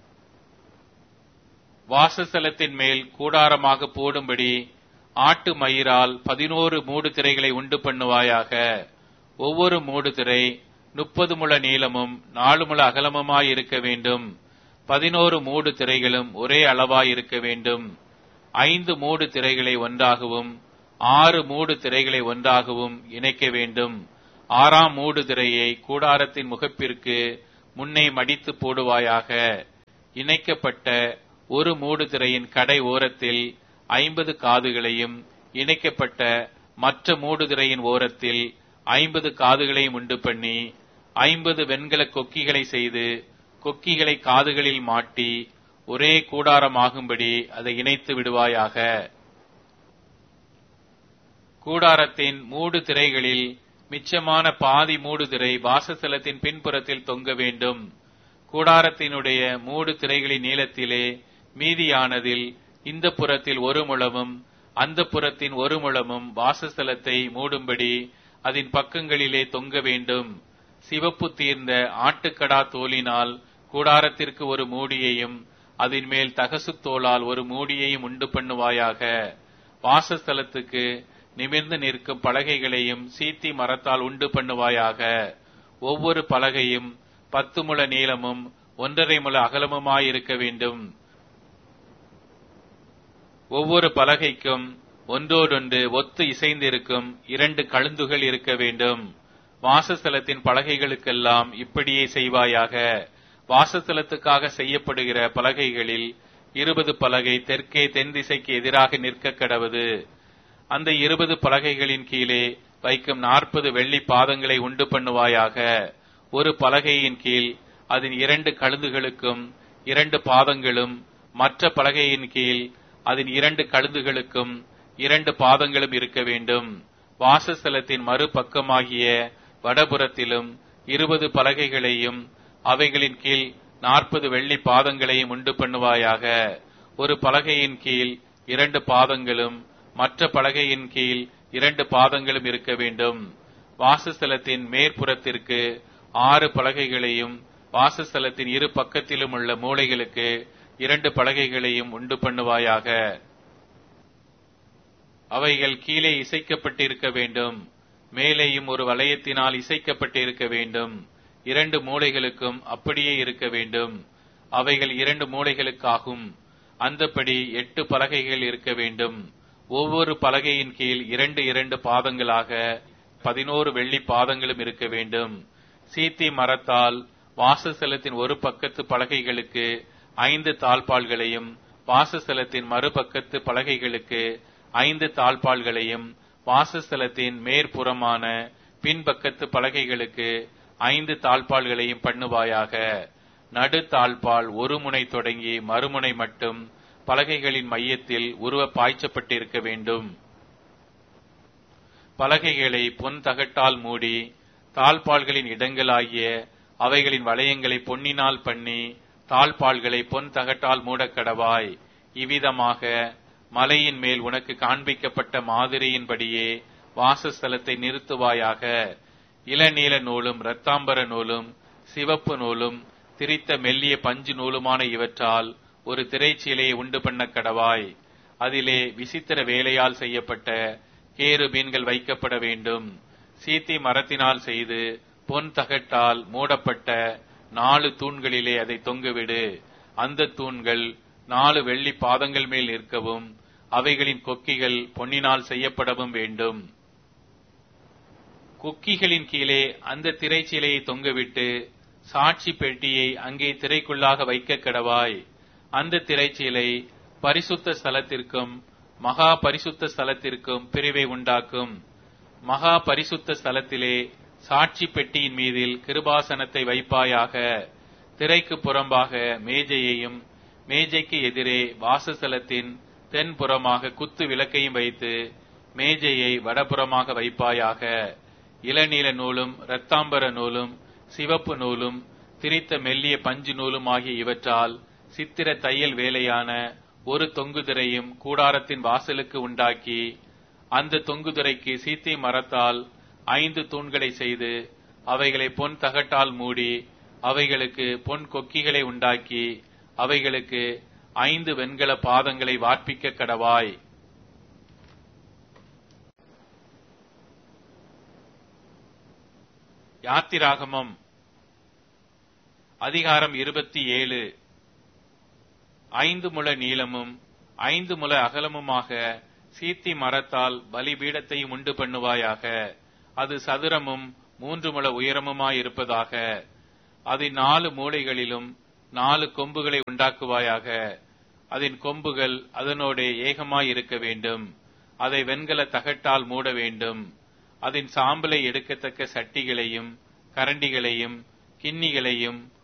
வாசஸ்தலத்தின் மேல் கூடாரமாக போடும்படி ஆட்டு மயிரால் பதினோரு மூடு திரைகளை உண்டு பண்ணுவாயாக ஒவ்வொரு மூடு திரை முப்பது முழ நீளமும் நாலு முழ அகலமுமாய் இருக்க வேண்டும் பதினோரு மூடு திரைகளும் ஒரே அளவாய் இருக்க வேண்டும் ஐந்து மூடு திரைகளை ஒன்றாகவும் ஆறு மூடு திரைகளை ஒன்றாகவும் இணைக்க வேண்டும் ஆறாம் மூடு திரையை கூடாரத்தின் முகப்பிற்கு முன்னே மடித்து போடுவாயாக இணைக்கப்பட்ட ஒரு மூடு திரையின் கடை ஓரத்தில் ஐம்பது காதுகளையும் இணைக்கப்பட்ட மற்ற மூடு திரையின் ஓரத்தில் ஐம்பது காதுகளையும் உண்டு பண்ணி ஐம்பது வெண்கல கொக்கிகளை செய்து கொக்கிகளை காதுகளில் மாட்டி ஒரே கூடாரமாகும்படி அதை இணைத்து விடுவாயாக கூடாரத்தின் மூடு திரைகளில் மிச்சமான பாதி மூடு திரை வாசஸ்தலத்தின் பின்புறத்தில் தொங்க வேண்டும் கூடாரத்தினுடைய மூடு திரைகளின் நீளத்திலே மீதியானதில் இந்த புறத்தில் ஒரு முழமும் அந்த புறத்தின் ஒரு முழமும் வாசஸ்தலத்தை மூடும்படி அதன் பக்கங்களிலே தொங்க வேண்டும் சிவப்பு தீர்ந்த ஆட்டுக்கடா தோலினால் கூடாரத்திற்கு ஒரு மூடியையும் அதன் மேல் தகசு தோலால் ஒரு மூடியையும் உண்டு பண்ணுவாயாக வாசஸ்தலத்துக்கு நிமிர்ந்து நிற்கும் பலகைகளையும் சீத்தி மரத்தால் உண்டு பண்ணுவாயாக ஒவ்வொரு பலகையும் பத்து முழ நீளமும் ஒன்றரை முழ அகலமுமாயிருக்க வேண்டும் ஒவ்வொரு பலகைக்கும் ஒன்றோடொன்று ஒத்து இசைந்திருக்கும் இரண்டு கழுந்துகள் இருக்க வேண்டும் வாசஸ்தலத்தின் பலகைகளுக்கெல்லாம் இப்படியே செய்வாயாக வாசஸ்தலத்துக்காக செய்யப்படுகிற பலகைகளில் இருபது பலகை தெற்கே தென் திசைக்கு எதிராக நிற்க கடவது அந்த இருபது பலகைகளின் கீழே வைக்கும் நாற்பது வெள்ளி பாதங்களை உண்டு பண்ணுவாயாக ஒரு பலகையின் கீழ் அதன் இரண்டு கழுந்துகளுக்கும் இரண்டு பாதங்களும் மற்ற பலகையின் கீழ் அதன் இரண்டு கழுந்துகளுக்கும் இரண்டு பாதங்களும் இருக்க வேண்டும் வாசஸ்தலத்தின் மறுபக்கமாகிய வடபுறத்திலும் இருபது பலகைகளையும் அவைகளின் கீழ் நாற்பது வெள்ளி பாதங்களையும் உண்டு பண்ணுவாயாக ஒரு பலகையின் கீழ் இரண்டு பாதங்களும் மற்ற பலகையின் கீழ் இரண்டு பாதங்களும் இருக்க வேண்டும் வாசஸ்தலத்தின் மேற்புறத்திற்கு ஆறு பலகைகளையும் வாசஸ்தலத்தின் இரு பக்கத்திலும் உள்ள மூலைகளுக்கு இரண்டு பலகைகளையும் உண்டு பண்ணுவாயாக அவைகள் கீழே இசைக்கப்பட்டிருக்க வேண்டும் மேலேயும் ஒரு வளையத்தினால் இசைக்கப்பட்டிருக்க வேண்டும் இரண்டு மூலைகளுக்கும் அப்படியே இருக்க வேண்டும் அவைகள் இரண்டு மூலைகளுக்காகும் அந்தப்படி எட்டு பலகைகள் இருக்க வேண்டும் ஒவ்வொரு பலகையின் கீழ் இரண்டு இரண்டு பாதங்களாக பதினோரு வெள்ளி பாதங்களும் இருக்க வேண்டும் சீத்தி மரத்தால் வாசஸ்தலத்தின் ஒரு பக்கத்து பலகைகளுக்கு ஐந்து தாழ்பால்களையும் வாசஸ்தலத்தின் மறுபக்கத்து பலகைகளுக்கு ஐந்து தாழ்பால்களையும் வாசஸ்தலத்தின் மேற்புறமான பின்பக்கத்து பலகைகளுக்கு ஐந்து தாழ்பால்களையும் பண்ணுவாயாக நடு தாழ்பால் ஒரு முனை தொடங்கி மறுமுனை மட்டும் பலகைகளின் மையத்தில் உருவ பாய்ச்சப்பட்டிருக்க வேண்டும் பலகைகளை பொன் தகட்டால் மூடி தாழ்பால்களின் இடங்களாகிய அவைகளின் வளையங்களை பொன்னினால் பண்ணி தாழ்பால்களை பொன் தகட்டால் மூடக்கடவாய் இவ்விதமாக மலையின் மேல் உனக்கு காண்பிக்கப்பட்ட மாதிரியின்படியே வாசஸ்தலத்தை நிறுத்துவாயாக இளநீல நூலும் இரத்தாம்பர நூலும் சிவப்பு நூலும் திரித்த மெல்லிய பஞ்சு நூலுமான இவற்றால் ஒரு திரைச்சீலையை உண்டு பண்ண கடவாய் அதிலே விசித்திர வேலையால் செய்யப்பட்ட கேரு மீன்கள் வைக்கப்பட வேண்டும் சீத்தி மரத்தினால் செய்து பொன் தகட்டால் மூடப்பட்ட நாலு தூண்களிலே அதை தொங்குவிடு அந்த தூண்கள் நாலு வெள்ளி பாதங்கள் மேல் நிற்கவும் அவைகளின் கொக்கிகள் பொன்னினால் செய்யப்படவும் வேண்டும் கொக்கிகளின் கீழே அந்த திரைச்சீலையை தொங்கவிட்டு சாட்சி பெட்டியை அங்கே திரைக்குள்ளாக வைக்க கடவாய் அந்த திரைச்சீலை பரிசுத்த ஸ்தலத்திற்கும் மகா பரிசுத்த ஸ்தலத்திற்கும் பிரிவை உண்டாக்கும் மகா பரிசுத்த ஸ்தலத்திலே சாட்சி பெட்டியின் மீதில் கிருபாசனத்தை வைப்பாயாக திரைக்கு புறம்பாக மேஜையையும் மேஜைக்கு எதிரே வாசஸ்தலத்தின் தென்புறமாக குத்து விளக்கையும் வைத்து மேஜையை வடபுறமாக வைப்பாயாக இளநீல நூலும் இரத்தாம்பர நூலும் சிவப்பு நூலும் திரித்த மெல்லிய பஞ்சு நூலும் ஆகிய இவற்றால் சித்திர தையல் வேலையான ஒரு தொங்குதிரையும் கூடாரத்தின் வாசலுக்கு உண்டாக்கி அந்த தொங்குதிரைக்கு சீத்தை மரத்தால் ஐந்து தூண்களை செய்து அவைகளை பொன் தகட்டால் மூடி அவைகளுக்கு பொன் கொக்கிகளை உண்டாக்கி அவைகளுக்கு ஐந்து வெண்கல பாதங்களை வார்ப்பிக்க கடவாய் யாத்திராகமம் அதிகாரம் இருபத்தி ஏழு ஐந்து முழ நீளமும் ஐந்து முல அகலமுமாக சீத்தி மரத்தால் பலிபீடத்தையும் உண்டு பண்ணுவாயாக அது சதுரமும் மூன்று முழ உயரமுமாயிருப்பதாக அதன் நாலு மூலைகளிலும் நாலு கொம்புகளை உண்டாக்குவாயாக அதன் கொம்புகள் அதனோடே ஏகமாய் இருக்க வேண்டும் அதை வெண்கல தகட்டால் மூட வேண்டும் அதன் சாம்பலை எடுக்கத்தக்க சட்டிகளையும் கரண்டிகளையும் கிண்ணிகளையும்